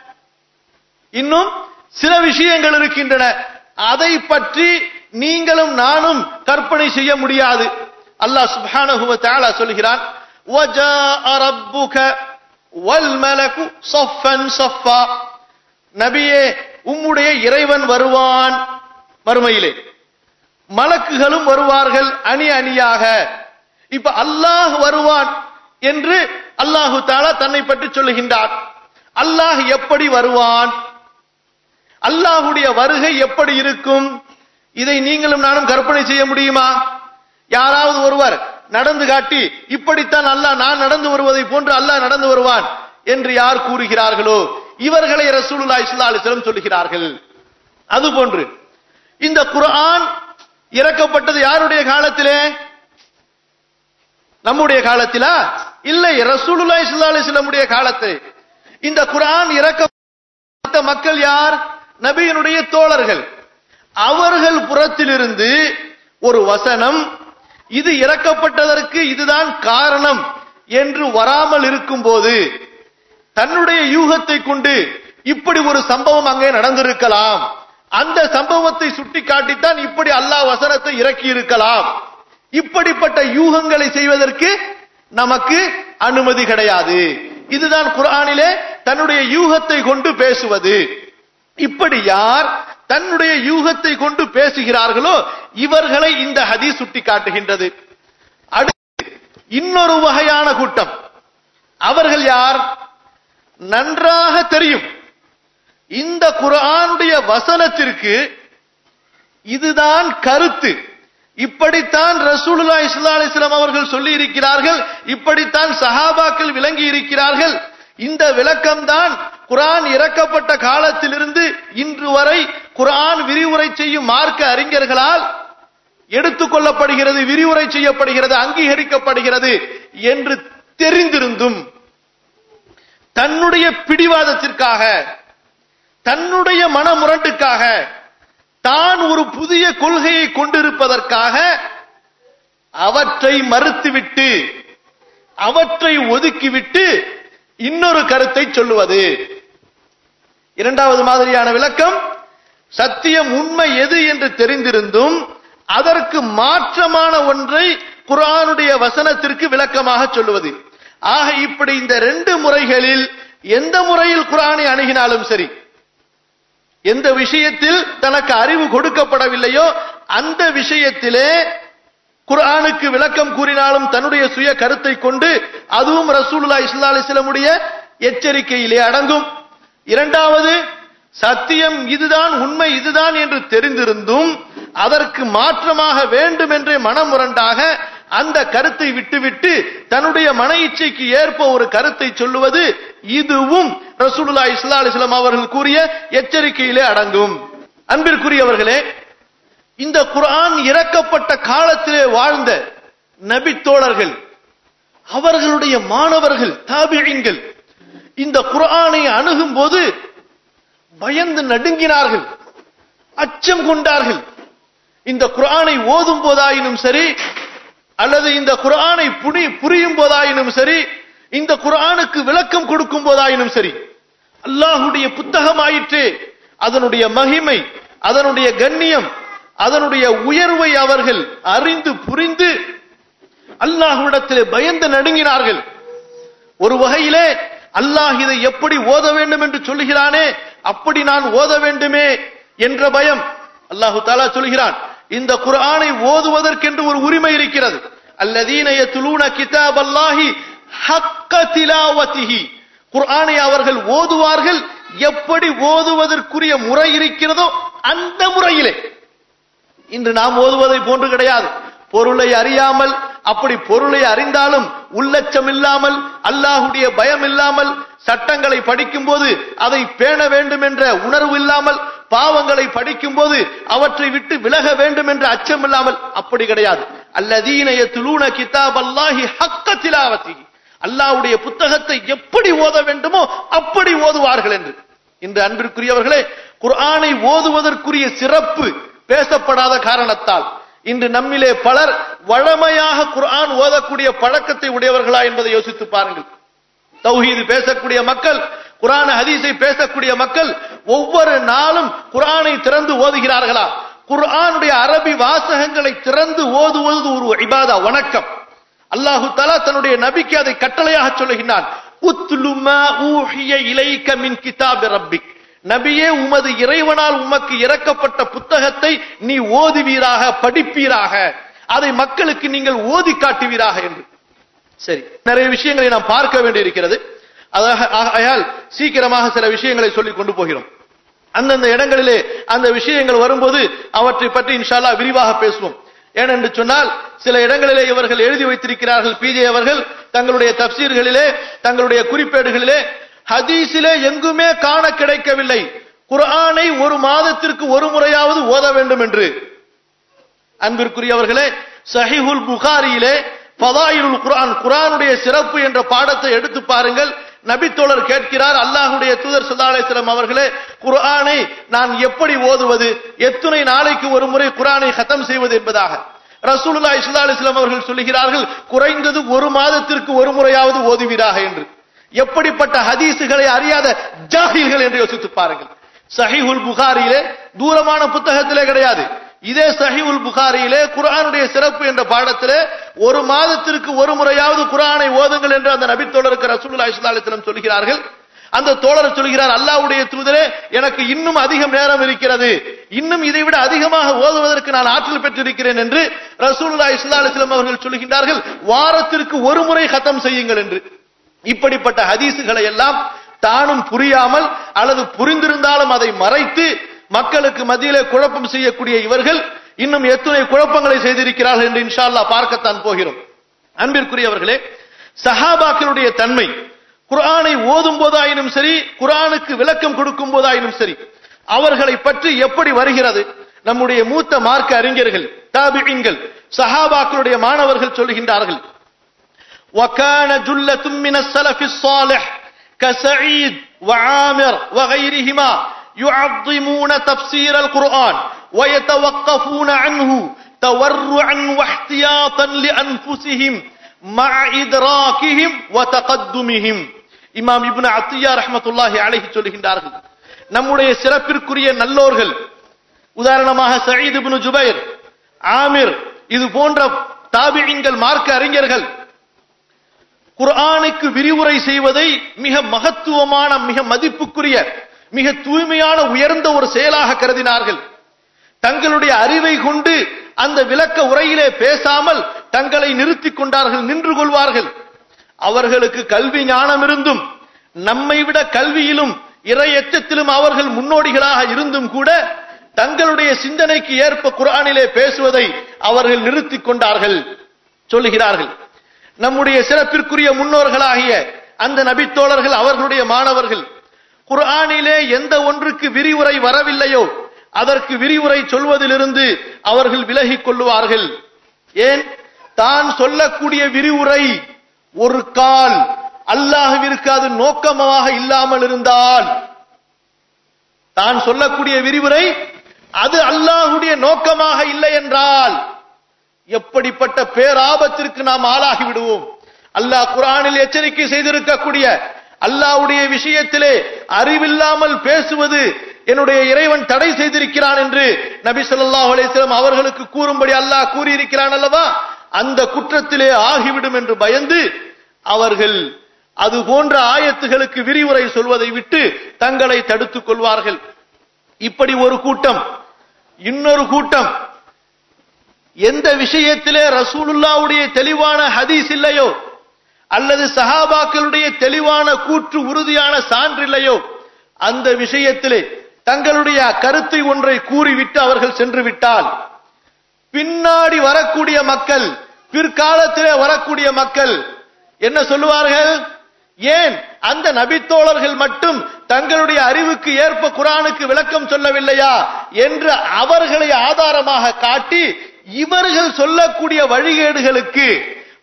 இன்னும் சில விஷயங்கள் இருக்கின்றன அதை பற்றி நீங்களும் நானும் கற்பனை செய்ய முடியாது அல்லாஹ் சுப்ஹானஹு வ தஆலா சொல்கிறான் وَجَاءَ رَبُّكَ وَالْمَلَكُ صَفًّا صَفًّا நபியே உம்முடைய இறைவன் வருவான் மறுமையிலே மலக்குகளும் வருவார்கள் அணி அணியாக இப்ப அல்லாஹ் வருவான் என்று அல்லாஹு தாலா தன்னை பற்றி சொல்லுகின்றார் அல்லாஹ் எப்படி வருவான் அல்லாஹுடைய வருகை எப்படி இருக்கும் இதை நீங்களும் நானும் கற்பனை செய்ய முடியுமா யாராவது ஒருவர் நடந்து காட்டி இப்படித்தான் அல்லாஹ் நான் நடந்து வருவதை போன்று அல்லாஹ் நடந்து வருவான் என்று யார் கூறுகிறார்களோ இவர்களை ரசூலுல்லாஹி ஸல்லல்லாஹு அலைஹி வஸல்லம் சொல்லுகிறார்கள் அதுபோன்று இந்த குர்ஆன் இறக்கப்பட்டது யாருடைய காலத்திலே நம்முடைய காலத்திலா இல்லை ரசூலுல்லாஹி ஸல்லல்லாஹு அலைஹி வஸல்லமுடைய காலத்தை இந்த குர்ஆன் இறக்கப்பட்ட மக்கள் யார் நபியினுடைய தோழர்கள் அவர்கள் புறத்திலிருந்து ஒரு வசனம் இது இறக்கப்பட்டதற்கு இதுதான் காரணம் என்று வராமல் இருக்கும்போது தன்னுடைய யூகத்தை கொண்டு இப்படி ஒரு சம்பவம் அங்கே நடந்திருக்கலாம் அந்த சம்பவத்தை சுட்டிக்காட்டித்தான் இப்படி அல்லாஹ் வசனத்தை இறக்கி இருக்கலாம் இப்படிப்பட்ட யூகங்களை செய்வதற்கு நமக்கு அனுமதி கிடையாது இதுதான் குர்ஆனிலே தன்னுடைய யூகத்தை கொண்டு பேசுவது இப்படி யார் தன்னுடைய யூகத்தை கொண்டு பேசுகிறார்களோ இவர்களை இந்த ஹதீஸ் சுட்டி காட்டுகின்றது அடுத்து இன்னொரு வகையான கூட்டம் அவர்கள் யார் நன்றாக தெரியும் இந்த குர்ஆனுடைய வசனத்திற்கு இதுதான் கருத்து இப்படித்தான் ரசூலுல்லாஹி ஸல்லல்லாஹு அலைஹி வஸல்லம் அவர்கள் சொல்லி இருக்கிறார்கள் இப்படித்தான் சஹாபாக்கள் விளங்கி இருக்கிறார்கள் இந்த விளக்கம்தான் குர்ஆன் இறக்கப்பட்ட காலத்திலிருந்து இன்று வரை குர்ஆன் விரிவுரை செய்யும் மார்க்க அறிஞர்களால் எடுத்துக்கொள்ளப்படுகிறது விரிவுரை செய்யப்படுகிறது அங்கீகரிக்கப்படுகிறது என்று தெரிந்திருந்தும் தன்னுடைய பிடிவாதத்திற்காக தன்னுடைய மனமுரட்டுக்காக தான் ஒரு புதிய கொள்கையை கொண்டிருப்பதற்காக அவற்றை மறுத்துவிட்டு அவற்றை ஒதுக்கிவிட்டு இன்னொரு கருத்தை சொல்லுவது இரண்டாவது மாதிரியான விளக்கம் சத்தியம் உண்மை எது என்று தெரிந்திருந்தும் அதற்கு மாற்றமான ஒன்றை குர்ஆனுடைய வசனத்திற்கு விளக்கமாக சொல்லுவது ஆக இப்படி இந்த ரெண்டு முறைகளில் எந்த முறையில் குர்ஆனை அணுகினாலும் சரி எந்த விஷயத்தில் தனக்கு அறிவு கொடுக்கப்படவில்லையோ அந்த விஷயத்திலே குர்ஆனுக்கு விளக்கம் கூறினாலும் தன்னுடைய சுய கருத்தை கொண்டு அதுவும் ரசூலுல்லாஹி ஸல்லல்லாஹு அலைஹி வஸல்லமுடைய எச்சரிக்கையிலே அடங்கும் இரண்டாவது சத்தியம் இதுதான் உண்மை இதுதான் என்று தெரிந்திருந்தும் அதற்கு மாற்றமாக வேண்டும் என்று மனமுரண்டாக அந்த கருத்தை விட்டுவிட்டு தன்னுடைய மன இச்சைக்கு ஏற்ப ஒரு கருத்தை சொல்லுவது இதுவும் ரசூலுல்லாஹி ஸல்லல்லாஹு அலைஹி வஸல்லம் அவர்கள் கூறிய எச்சரிக்கையிலே அடங்கும் அன்பிற்குரியவர்களே இந்த குர்ஆன் இறக்கப்பட்ட காலத்திலே வாழ்ந்த நபி தோழர்கள் அவர்களுடைய மாணவர்கள் தாபிழிங்கள் இந்த குர்ஆனை அணுகும் போது பயந்து நடுங்கினார்கள் அச்சம் கொண்டார்கள் இந்த குர்ஆனை ஓதும் போதாயினும் சரி அல்லது இந்த குர்ஆனை புடி புரியும் போதாயினும் சரி இந்த குர்ஆனுக்கு விளக்கம் கொடுக்கும் போதாயினும் சரி அல்லாஹுடைய புத்தகமாயிற்று அதனுடைய மகிமை அதனுடைய கண்ணியம் அதனுடைய உயர்வை அவர்கள் அறிந்து புரிந்து அல்லாஹ்விடத்திலே பயந்து நடுங்கினார்கள் ஒரு வகையிலே அல்லாஹ் இதை எப்படி ஓத வேண்டும் என்று சொல்லுகிறானே அப்படி நான் ஓத வேண்டுமே என்ற பயம் அல்லாஹு தாலா சொல்கிறான் இந்த குர்ஆனை ஓதுவதற்கென்று ஒரு உரிமை இருக்கிறது அல்லதீன யத்லூன கிதாப் அல்லாஹி ஹக்க திலாவதிஹி குர்ஆனை அவர்கள் ஓதுவார்கள் எப்படி ஓதுவதற்குரிய முறை இருக்கிறதோ அந்த முறையிலே இன்று நாம் ஓதுவதை போன்று கிடையாது பொருளை அறியாமல் அப்படி பொருளை அறிந்தாலும் உள்ளச்சம் இல்லாமல் அல்லாஹுடைய பயம் இல்லாமல் சட்டங்களை படிக்கும் போது அதை பேண வேண்டும் என்ற உணர்வு இல்லாமல் பாவங்களை படிக்கும் போது அவற்றை விட்டு விலக வேண்டும் என்ற அச்சம் இல்லாமல் அப்படி கிடையாது அல்லதீன யத்லூன கிதாப் அல்லாஹி ஹக்க திலாவதி அல்லாஹ்வுடைய புத்தகத்தை எப்படி ஓத வேண்டுமோ அப்படி ஓதுவார்கள் என்று இன்று அன்பிற்குரியவர்களே குர்ஆனை ஓதுவதற்குரிய சிறப்பு பேசப்படாத காரணத்தால் இன்று நம்மிலே பலர் வழமையாக குர்ஆன் ஓதக்கூடிய பழக்கத்தை உடையவர்களா என்பதை யோசித்து பாருங்கள் தௌஹீது பேசக்கூடிய மக்கள் குர்ஆன் ஹதீஸை பேசக்கூடிய மக்கள் ஒவ்வொரு நாளும் குர்ஆனை திறந்து ஓதுகிறார்களா குர்ஆனுடைய அரபி வாசகங்களை திறந்து ஓதுவது ஒரு இபாதா வணக்கம் அல்லாஹு தஆலா தன்னுடைய நபிக்கு அதை கட்டளையாக சொல்லுகிறான் உத்லு மா ஊஹிய இலைக்க மின் கிதாபி ரப்பிக் நபியே உமது இறைவனால் உமக்கு இறக்கப்பட்ட புத்தகத்தை நீ ஓதுவீராக படிப்பீராக அதை மக்களுக்கு நீங்கள் ஓதி காட்டுவீராக என்று சரி நிறைய விஷயங்களை நாம் பார்க்க வேண்டியிருக்கிறது அதாக- ஆகையால் சீக்கிரமாக சில விஷயங்களை சொல்லிக் கொண்டு போகிறோம் அந்தந்த இடங்களிலே அந்த விஷயங்கள் வரும்போது அவற்றை பற்றி இன்ஷால்லா விரிவாக பேசுவோம் ஏனென்று சொன்னால் சில இடங்களிலே இவர்கள் எழுதி வைத்திருக்கிறார்கள் பிஜே அவர்கள் தங்களுடைய தப்சீர்களிலே தங்களுடைய குறிப்பேடுகளிலே ஹதீஸிலே எங்குமே காண கிடைக்கவில்லை குர்ஆனை ஒரு மாதத்திற்கு ஒரு முறையாவது ஓத வேண்டும் என்று அன்பிற்குரியவர்களே சஹிஹுல் புகாரியிலே ஃபதாயிலுல் குர்ஆன் குர்ஆனுடைய சிறப்பு என்ற பாடத்தை எடுத்து பாருங்கள் நபித்தோழர் கேட்கிறார் அல்லாஹ்வுடைய தூதர் ஸல்லல்லாஹு அலைஹி வஸல்லம் அவர்களே குர்ஆனை நான் எப்படி ஓதுவது எத்தனை நாளைக்கு ஒரு முறை குர்ஆனை கத்தம் செய்வது என்பதாக ரசூலுல்லாஹி ஸல்லல்லாஹு அலைஹி வஸல்லம் அவர்கள் சொல்லுகிறார்கள் குறைந்தது ஒரு மாதத்திற்கு ஒரு முறையாவது ஓதுவீராக என்று எப்படிப்பட்ட ஹதீஸுகளை அறியாத ஜாஹில்கள் என்று யோசித்து பாருங்கள் சஹீஹுல் புகாரியிலே தூரமான புத்தகத்திலே கிடையாது இதே சஹீஹுல் புகாரியிலே குர்ஆனுடைய சிறப்பு என்ற பாடத்திலே ஒரு மாதத்திற்கு ஒரு முறையாவது குர்ஆனை ஓதுங்கள் என்று அந்த நபித்தோழருக்கு ரசூலுல்லாஹி ஸல்லல்லாஹு அலைஹி வஸல்லம் சொல்கிறார்கள் அந்த தோழர் சொல்கிறார் அல்லாஹ்வுடைய தூதரே எனக்கு இன்னும் அதிகம் நேரம் இருக்கிறது இன்னும் இதை விட அதிகமாக ஓதுவதற்கு நான் ஆற்றல் பெற்றிருக்கிறேன் என்று ரசூலுல்லாஹி ஸல்லல்லாஹு அலைஹி வஸல்லம் அவர்கள் சொல்கின்றார்கள் வாரத்திற்கு ஒரு முறை கத்தம் செய்யுங்கள் என்று இப்படிப்பட்ட ஹதீசுகளை எல்லாம் தானும் புரியாமல் அல்லது புரிந்திருந்தாலும் அதை மறைத்து மக்களுக்கு மத்தியிலே குழப்பம் செய்யக்கூடிய இவர்கள் இன்னும் எத்தனை குழப்பங்களை செய்திருக்கிறார்கள் என்று இன்ஷா அல்லாஹ் பார்க்கத்தான் போகிறோம் அன்பிற்குரியவர்களே சஹாபாக்களுடைய தன்மை குர்ஆனை ஓதும் போதாயினும் சரி குர்ஆனுக்கு விளக்கம் கொடுக்கும் போதாயினும் சரி அவர்களை பற்றி எப்படி வருகிறது நம்முடைய மூத்த மார்க்க அறிஞர்கள் தாபியின்கள் சஹாபாக்களுடைய மாணவர்கள் சொல்கின்றார்கள் وكان جلة من السلف الصالح كسعيد وعامر وغيرهما يعظمون تفسير القرآن ويتوقفون عنه تورعا واحتياطا لأنفسهم مع إدراكهم وتقدمهم இமாம் இப்னு அத்தியா ரஹ்மத்துல்லாஹி அலைஹி சொல்லுகின்றார்கள் நம்முடைய சிறப்பிற்குரிய நல்லோர்கள் உதாரணமாக சயீத் இப்னு ஜுபைர் ஆமிர் இது போன்ற தாபியின்கள் மார்க்க அறிஞர்கள் குர்ஆனுக்கு விரிவுரை செய்வதை மிக மகத்துவமான மிக மதிப்புக்குரிய மிக தூய்மையான உயர்ந்த ஒரு செயலாக கருதினார்கள் தங்களுடைய அறிவை கொண்டு அந்த விளக்க உரையிலே பேசாமல் தங்களை நிறுத்திக் கொண்டார்கள் நின்று கொள்வார்கள் அவர்களுக்கு கல்வி ஞானம் இருந்தும் நம்மை விட கல்வியிலும் இறை எச்சத்திலும் அவர்கள் முன்னோடிகளாக இருந்தும் கூட தங்களுடைய சிந்தனைக்கு ஏற்ப குர்ஆனிலே பேசுவதை அவர்கள் நிறுத்திக் கொண்டார்கள் சொல்லுகிறார்கள் நம்முடைய சிறப்பிற்குரிய முன்னோர்களாகிய அந்த நபித்தோழர்கள் அவர்களுடைய மாணவர்கள் குர்ஆனிலே எந்த ஒன்றுக்கு விரிவுரை வரவில்லையோ அதற்கு விரிவுரை சொல்வதிலிருந்து அவர்கள் விலகிக் கொள்ளுவார்கள் ஏன் தான் சொல்லக்கூடிய விரிவுரை ஒரு கால் அல்லாஹ்விற்கு அது நோக்கமாக இல்லாமல் இருந்தால் தான் சொல்லக்கூடிய விரிவுரை அது அல்லாஹ்வுடைய நோக்கமாக இல்லை என்றால் எப்படிப்பட்ட பேராபத்திற்கு நாம் ஆளாகி விடுவோம் அல்லாஹ் குர்ஆனில் எச்சரிக்கை செய்திருக்கக்கூடிய அல்லாஹ்வுடைய விஷயத்திலே அறிவில்லாமல் பேசுவது என்னுடைய இறைவன் தடை செய்திருக்கிறான் என்று நபி ஸல்லல்லாஹு அலைஹி வஸல்லம் அவர்களுக்கு கூறும்படி அல்லாஹ் கூறியிருக்கிறான் அல்லவா அந்த குற்றத்திலே ஆகிவிடும் என்று பயந்து அவர்கள் அது போன்ற ஆயத்துகளுக்கு விரிவுரை சொல்வதை விட்டு தங்களை தடுத்துக் கொள்வார்கள் இப்படி ஒரு கூட்டம் இன்னொரு கூட்டம் எந்த விஷயத்திலே ரசூலுல்லாவுடைய தெளிவான ஹதீஸ் இல்லையோ அல்லது சஹாபாக்களுடைய தெளிவான கூற்று உறுதியான சான்றில்லையோ அந்த விஷயத்திலே தங்களுடைய கருத்தை ஒன்றை கூறிவிட்டு அவர்கள் சென்று விட்டால் பின்னாடி வரக்கூடிய மக்கள் பிற்காலத்திலே வரக்கூடிய மக்கள் என்ன சொல்லுவார்கள் ஏன் அந்த நபித்தோழர்கள் மட்டும் தங்களுடைய அறிவுக்கு ஏற்ப குரானுக்கு விளக்கம் சொல்லவில்லையா என்று அவர்களை ஆதாரமாக காட்டி இவர்கள் சொல்லக்கூடிய வழிகேடுகளுக்கு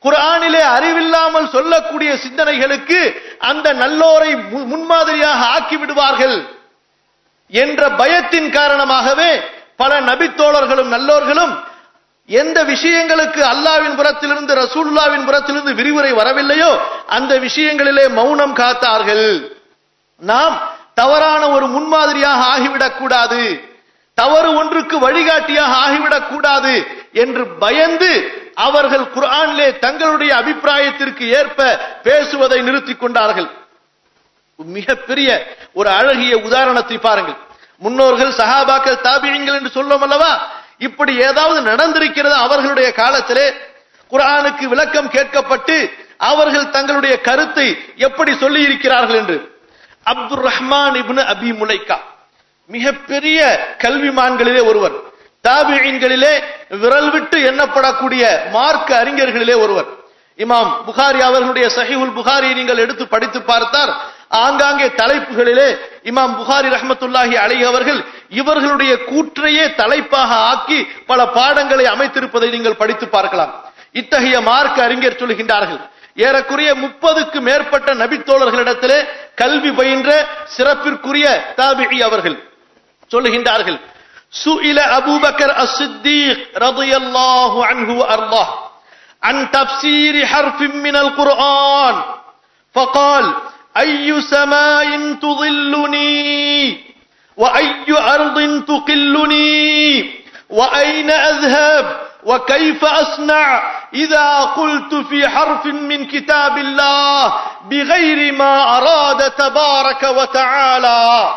குர்ஆனிலே அறிவில்லாமல் சொல்லக்கூடிய சிந்தனைகளுக்கு அந்த நல்லோரை மு- முன்மாதிரியாக ஆக்கி விடுவார்கள் என்ற பயத்தின் காரணமாகவே பல நபித்தோழர்களும் நல்லோர்களும் எந்த விஷயங்களுக்கு அல்லாவின் புறத்திலிருந்து ரசூலுல்லாவின் புறத்திலிருந்து விரிவுரை வரவில்லையோ அந்த விஷயங்களிலே மௌனம் காத்தார்கள் நாம் தவறான ஒரு முன்மாதிரியாக ஆகிவிடக் கூடாது தவறு ஒன்றுக்கு வழிகாட்டியாக ஆகிவிடக் கூடாது என்று பயந்து அவர்கள் குர்ஆனிலே தங்களுடைய அபிப்பிராயத்திற்கு ஏற்ப பேசுவதை நிறுத்திக் கொண்டார்கள் மிகப்பெரிய ஒரு அழகிய உதாரணத்தை பாருங்கள் முன்னோர்கள் சஹாபாக்கள் தாபியங்கள் என்று சொல்லும் அல்லவா இப்படி ஏதாவது நடந்திருக்கிறது அவர்களுடைய காலத்திலே குர்ஆனுக்கு விளக்கம் கேட்கப்பட்டு அவர்கள் தங்களுடைய கருத்தை எப்படி சொல்லி இருக்கிறார்கள் என்று அப்துர் ரஹ்மான் இப்னு அபி முலைக்கா மிகப்பெரிய கல்விமான்களிலே ஒருவர் தாபியங்களிலே விரல் விட்டு எண்ணப்படக்கூடிய மார்க்க அறிஞர்களிலே ஒருவர் இமாம் புகாரி அவர்களுடைய சஹீஹுல் புகாரியை நீங்கள் எடுத்து படித்து பார்த்தார் ஆங்காங்கே தலைப்புகளிலே இமாம் புகாரி ரஹ்மத்துல்லாஹி அலைஹி அவர்கள் இவர்களுடைய கூற்றையே தலைப்பாக ஆக்கி பல பாடங்களை அமைத்திருப்பதை நீங்கள் படித்து பார்க்கலாம் இத்தகைய மார்க்க அறிஞர் சொல்கின்றார்கள் ஏறக்குறைய முப்பதுக்கு மேற்பட்ட நபித்தோழர்களிடத்திலே கல்வி பயின்ற சிறப்பிற்குரிய தாபிகி அவர்கள் சொல்லுகின்றார்கள் சுஇல அபூபக்கர் அஸ்-சித்தீக் ரலியல்லாஹு அன்ஹு வஅர்ضاه عن تفسير حرف من القرآن فقال أي سماء تظلني وأي أرض تقلني وأين أذهب وكيف أصنع إذا قلت في حرف من كتاب الله بغير ما أراد تبارك وتعالى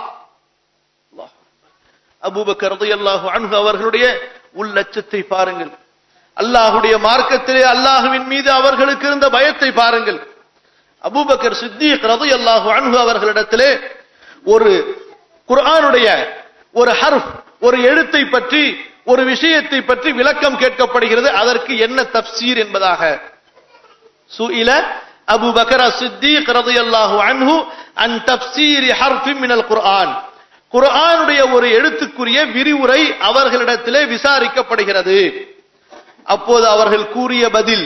الله அபூபக்கர் ரலியல்லாஹு அன்ஹு அவர்களுடைய உள்ளச்சத்தை பாருங்கள் அல்லாஹுடைய மார்க்கத்திலே அல்லாஹுவின் மீது அவர்களுக்கு இருந்த பயத்தை பாருங்கள் அபூபக்கர் சித்திக் ரலியல்லாஹு அன்ஹு அவர்களிடத்திலே ஒரு குர்ஆனுடைய ஒரு ஹர்ஃப் ஒரு எழுத்தை பற்றி ஒரு விஷயத்தை பற்றி விளக்கம் கேட்கப்படுகிறது அதற்கு என்ன தப்சீர் என்பதாக சுஇல அபு பக்கர் சித்திக் ரலியல்லாஹு அன்ஹு அன் தப்சீர் ஹர்ஃப் மினல் குர்ஆன் குர்ஆனுடைய ஒரு எழுத்துக்குரிய விரிவுரை அவர்களிடத்திலே விசாரிக்கப்படுகிறது அப்போது அவர்கள் கூறிய பதில்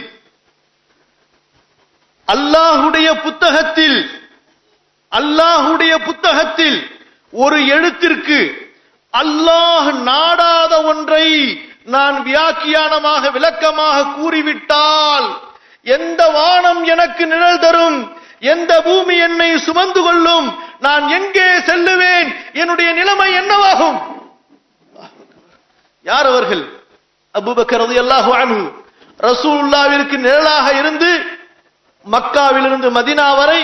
அல்லாஹுடைய புத்தகத்தில் அல்லாஹுடைய புத்தகத்தில் ஒரு எழுத்திற்கு அல்லாஹ் நாடாத ஒன்றை நான் வியாக்கியானமாக விளக்கமாக கூறிவிட்டால் எந்த வானம் எனக்கு நிழல் தரும் எந்த பூமி என்னை சுமந்து கொள்ளும் நான் எங்கே செல்லுவேன் என்னுடைய நிலைமை என்னவாகும் யார் அவர்கள் அபூபக்கர் ரலியல்லாஹு அன்ஹு ரசூலுல்லாவிற்கு நிழலாக இருந்து மக்காவிலிருந்து மதினா வரை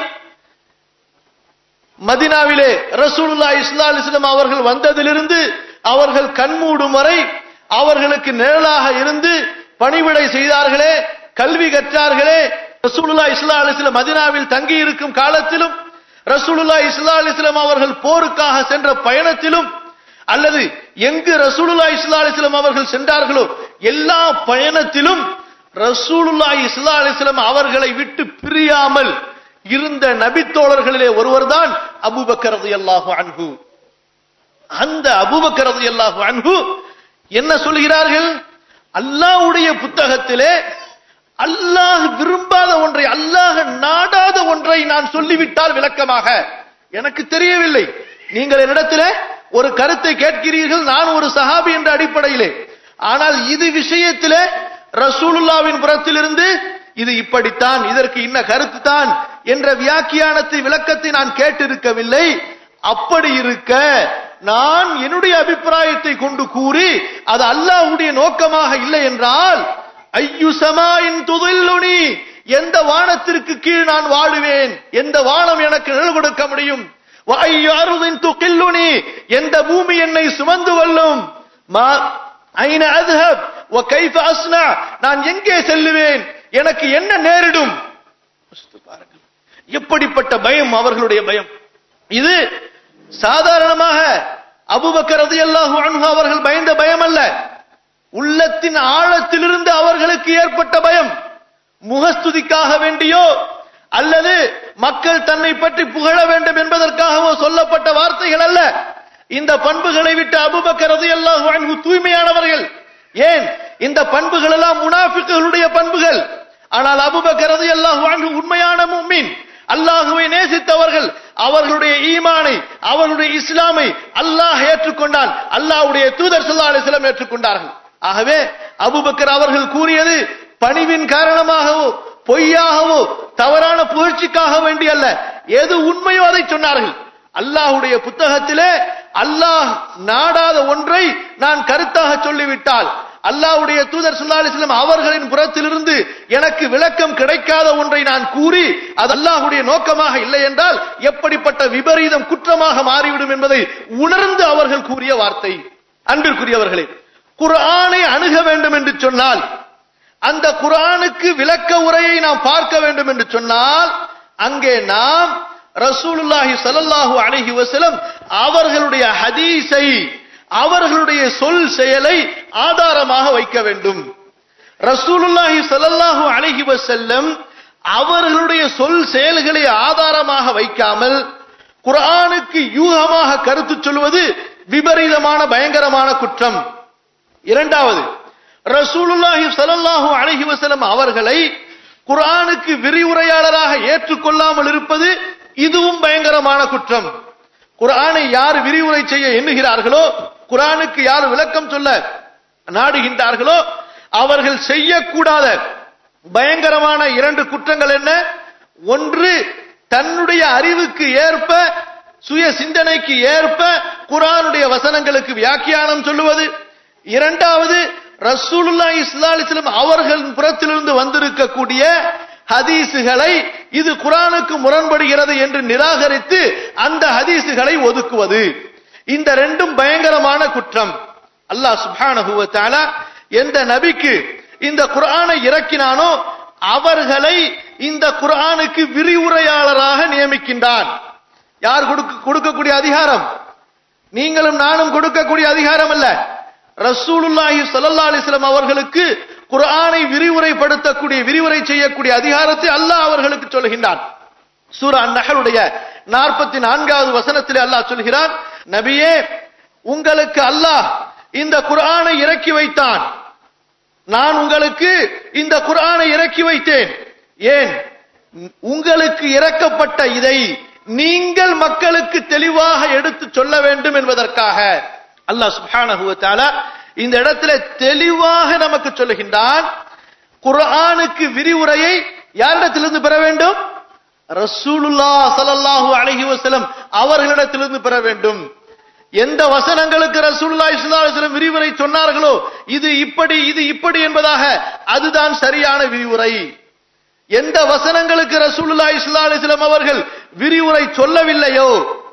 மதினாவிலே ரசூலுல்லா இஸ்லா அலிஸ்லாம் அவர்கள் வந்ததிலிருந்து அவர்கள் கண்மூடும் வரை அவர்களுக்கு நிழலாக இருந்து பணிவிடை செய்தார்களே கல்வி கற்றார்களே ரசூலுல்லா இஸ்லா அலிஸ்லாம் மதினாவில் தங்கி இருக்கும் காலத்திலும் ரசூலுல்லா இஸ்லா அலிஸ்லாம் அவர்கள் போருக்காக சென்ற பயணத்திலும் அல்லது எங்கு ரசூலுல்லா இஸ்லா அலிஸ்லாம் அவர்கள் சென்றார்களோ எல்லா பயணத்திலும் ரசூலுல்லா இஸ்லா அலிஸ்லாம் அவர்களை விட்டு பிரியாமல் இருந்த நபித்தோழர்களிலே ஒருவர்தான் அபூபக்கர் ரலியல்லாஹு அன்ஹு அந்த அபூபக்கர் ரலியல்லாஹு அன்ஹு என்ன சொல்கிறார்கள் அல்லாஹ்வுடைய புத்தகத்திலே அல்லாஹ் விரும்பாத ஒன்றை அல்லாஹ் நாடாத ஒன்றை நான் சொல்லிவிட்டால் விளக்கமாக எனக்கு தெரியவில்லை நீங்கள் என்னிடத்திலே ஒரு கருத்தை கேட்கிறீர்கள் நான் ஒரு சஹாபி என்ற அடிப்படையிலே ஆனால் இது விஷயத்திலே ரசூலுல்லாவின் புறத்திலிருந்து இது இப்படித்தான் இதற்கு இன்ன கருத்து தான் என்ற வியாக்கியானத்தை விளக்கத்தை நான் கேட்டிருக்கவில்லை அப்படி இருக்க நான் என்னுடைய அபிப்பிராயத்தை கொண்டு கூறி அது அல்லாஹ்வுடைய நோக்கமாக இல்லை என்றால் ஐயு சமாயின் துதில்லுனி எந்த வானத்திற்கு கீழ் நான் வாழுவேன் எந்த வானம் எனக்கு நிழல் கொடுக்க முடியும் ஐயு அருதின் துகில்லுனி எந்த பூமி என்னை சுமந்து கொள்ளும் மா ஐன அத்ஹப் வ கைஃப அஸ்னா நான் எங்கே செல்லுவேன் எனக்கு என்ன நேரிடும் யோசித்து பாருங்கள் எப்படிப்பட்ட பயம் அவர்களுடைய பயம் இது சாதாரணமாக அபூபக்கர் ரலியல்லாஹு அன்ஹு அவர்கள் பயந்த பயம் அல்ல உள்ளத்தின் ஆழத்திலிருந்து அவர்களுக்கு ஏற்பட்ட பயம் முகஸ்துதிக்காக வேண்டியோ அல்லது மக்கள் தன்னை பற்றி புகழ வேண்டும் என்பதற்காகவோ சொல்லப்பட்ட வார்த்தைகள் அல்ல இந்த பண்புகளை விட்டு அபூபக்கர் ரலியல்லாஹு அன்ஹு தூய்மையானவர்கள் ஏன் இந்த பண்புகள் எல்லாம் முனாஃபிக்குகளுடைய பண்புகள் ஆனால் அபுபக்கர் ரலியல்லாஹு அன்ஹு உண்மையான முஃமின் அல்லாஹுவை நேசித்தவர்கள் அவர்களுடைய ஈமானை அவர்களுடைய இஸ்லாமை அல்லாஹ் ஏற்றுக்கொண்டான் அல்லாஹ்வுடைய தூதர் ஸல்லல்லாஹு அலைஹி வஸல்லம் ஏற்றுக்கொண்டார்கள் ஆகவே அபூபக்கர் அவர்கள் கூறியது பணிவின் காரணமாகவோ பொய்யாகவோ தவறான புகழ்ச்சிக்காக வேண்டி அல்ல எது உண்மையோ அதை சொன்னார்கள் அல்லாஹ்வுடைய புத்தகத்திலே அல்லாஹ் நாடாத ஒன்றை நான் கருத்தாக சொல்லிவிட்டால் அல்லாஹ்வுடைய தூதர் ஸல்லல்லாஹு அலைஹி வஸல்லம் அவர்களின் புறத்திலிருந்து எனக்கு விளக்கம் கிடைக்காத ஒன்றை நான் கூறி அது அல்லாஹ்வுடைய நோக்கமாக இல்லை என்றால் எப்படிப்பட்ட விபரீதம் குற்றமாக மாறிவிடும் என்பதை உணர்ந்து அவர்கள் கூறிய வார்த்தை அன்பிற்குரியவர்களே குர்ஆனை அணுக வேண்டும் என்று சொன்னால் அந்த குர்ஆனுக்கு விளக்க உரையை நாம் பார்க்க வேண்டும் என்று சொன்னால் அங்கே நாம் ரசூலுல்லாஹி ஸல்லல்லாஹு அலைஹி வஸல்லம் அவர்களுடைய ஹதீஸை அவர்களுடைய சொல் செயலை ஆதாரமாக வைக்க வேண்டும் ரசூலுல்லாஹி ஸல்லல்லாஹு அலைஹி வஸல்லம் அவர்களுடைய சொல் செயல்களை ஆதாரமாக வைக்காமல் குர்ஆனுக்கு யூகமாக கருத்து சொல்வது விபரீதமான பயங்கரமான குற்றம் இரண்டாவது ரசூலுல்லாஹி ஸல்லல்லாஹு அலைஹி வஸல்லம் அவர்களை குர்ஆனுக்கு விரிவுரையாளராக ஏற்றுக்கொள்ளாமல் இருப்பது இதுவும் பயங்கரமான குற்றம் குர்ஆனை யார் விரிவுரை செய்ய எண்ணுகிறார்களோ குர்ஆனுக்கு யார் விளக்கம் சொல்ல நாடுகின்றார்களோ அவர்கள் செய்யக்கூடாத பயங்கரமான இரண்டு குற்றங்கள் என்ன ஒன்று தன்னுடைய அறிவுக்கு ஏற்ப சுய சிந்தனைக்கு ஏற்ப குர்ஆனுடைய வசனங்களுக்கு வியாக்கியானம் சொல்லுவது இரண்டாவது ரசூலுல்லாஹி ஸல்லல்லாஹு அலைஹி வஸல்லம் அவர்களின் புறத்திலிருந்து வந்திருக்கக்கூடிய ஹதீசுகளை இது குரானுக்கு முரண்படுகிறது என்று நிராகரித்து அந்த ஹதீசுகளை ஒதுக்குவது இந்த ரெண்டும் பயங்கரமான குற்றம் அல்லாஹ் சுப்ஹானஹு வ தஆலா எந்த நபிக்கு இந்த குர்ஆனை இறக்கினானோ அவர்களை இந்த குர்ஆனுக்கு விரிவுரையாளராக நியமிக்கின்றான் யார் கொடுக்க கொடுக்கக்கூடிய அதிகாரம் நீங்களும் நானும் கொடுக்கக்கூடிய அதிகாரம் அல்ல ரசூலுல்லாஹி ஸல்லல்லாஹு அலைஹி வஸல்லம் அவர்களுக்கு குர்ஆனை விரிவுரைப்படுத்தக்கூடிய விரிவுரை செய்யக்கூடிய அதிகாரத்தை அல்லாஹ் அவர்களுக்கு சொல்கின்றான் சூரா அந்நஹலுடைய நாற்பத்தி நான்காவது வசனத்திலே அல்லாஹ் சொல்கிறான் நபியே உங்களுக்கு அல்லாஹ் இந்த குர்ஆனை இறக்கி வைத்தான் நான் உங்களுக்கு இந்த குர்ஆனை இறக்கி வைத்தேன் ஏன் உங்களுக்கு இறக்கப்பட்ட இதை நீங்கள் மக்களுக்கு தெளிவாக எடுத்து சொல்ல வேண்டும் என்பதற்காக அல்லாஹ் சுப்ஹானஹு வ தஆலா இந்த இடத்துல தெளிவாக நமக்கு சொல்லுகின்றான் குர்ஆனுக்கு விரிவுரையை யாரிடத்திலிருந்து பெற வேண்டும் ரசூலுல்லாஹ் ஸல்லல்லாஹு அலைஹி வஸல்லம் அவர்களிடத்திலிருந்து பெற வேண்டும் எந்த வசனங்களுக்கு ரசூலுல்லாஹி ஸல்லல்லாஹு அலைஹி வஸல்லம் விரிவுரை சொன்னார்களோ இது இப்படி இது இப்படி என்பதாக அதுதான் சரியான விரிவுரை எந்த வசனங்களுக்கு ரசூலுல்லாஹி ஸல்லல்லாஹு அலைஹி வஸல்லம் அவர்கள் விரிவுரை சொல்லவில்லையோ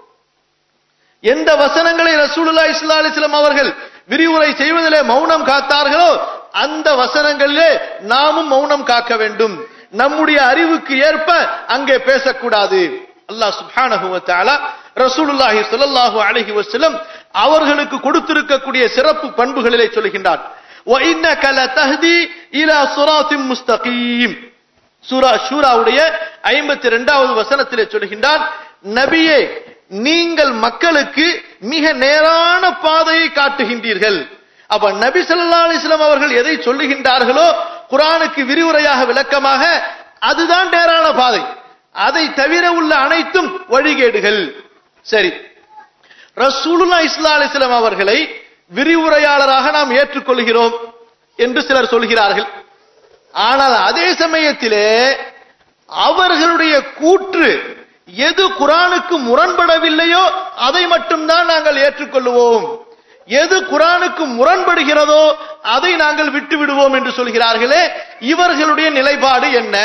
எந்த வசனங்களை ரசூலுல்லாஹி ஸல்லல்லாஹு அலைஹி வஸல்லம் அவர்கள் விரிவுரை செய்வதிலே மௌனம் காத்தார்களோ அந்த வசனங்களிலே நாமும் மௌனம் காக்க வேண்டும் நம்முடைய அறிவுக்கு ஏற்ப அங்கே பேசக்கூடாது அல்லாஹ் சுப்ஹானஹு வ தஆலா ரசூலுல்லாஹி ஸல்லல்லாஹு அலைஹி வஸல்லம் அவர்களுக்கு கொடுத்திருக்கக்கூடிய சிறப்பு பண்புகளிலே சொல்கின்றார் வ இன்னக லதஹ்தி இலா சிராத்தின் முஸ்தகீம் சூரா ஷூராவுடைய 52வது வசனத்திலே சொல்கின்றார் நபியே நீங்கள் மக்களுக்கு மிக நேரான பாதையை காட்டுகின்றீர்கள் அப்ப நபி ஸல்லல்லாஹு அலைஹி வஸல்லம் அவர்கள் எதை சொல்லுகின்றார்களோ குர்ஆனுக்கு விரிவுரையாக விளக்கமாக அதுதான் நேரான பாதை அதை தவிர உள்ள அனைத்தும் வழிகேடுகள் சரி ரசூலுல்லாஹி ஸல்லல்லாஹு அலைஹி வஸல்லம் அவர்களை விரிவுரையாளராக நாம் ஏற்றுக்கொள்கிறோம் என்று சிலர் சொல்கிறார்கள் ஆனால் அதே சமயத்திலே அவர்களுடைய கூற்று எது குரானுக்கு முரண்படவில்லையோ அதை மட்டும்தான் நாங்கள் ஏற்றுக்கொள்ளுவோம் எது குரானுக்கு முரண்படுகிறதோ அதை நாங்கள் விட்டு விடுவோம் என்று சொல்கிறார்களே இவர்களுடைய நிலைப்பாடு என்ன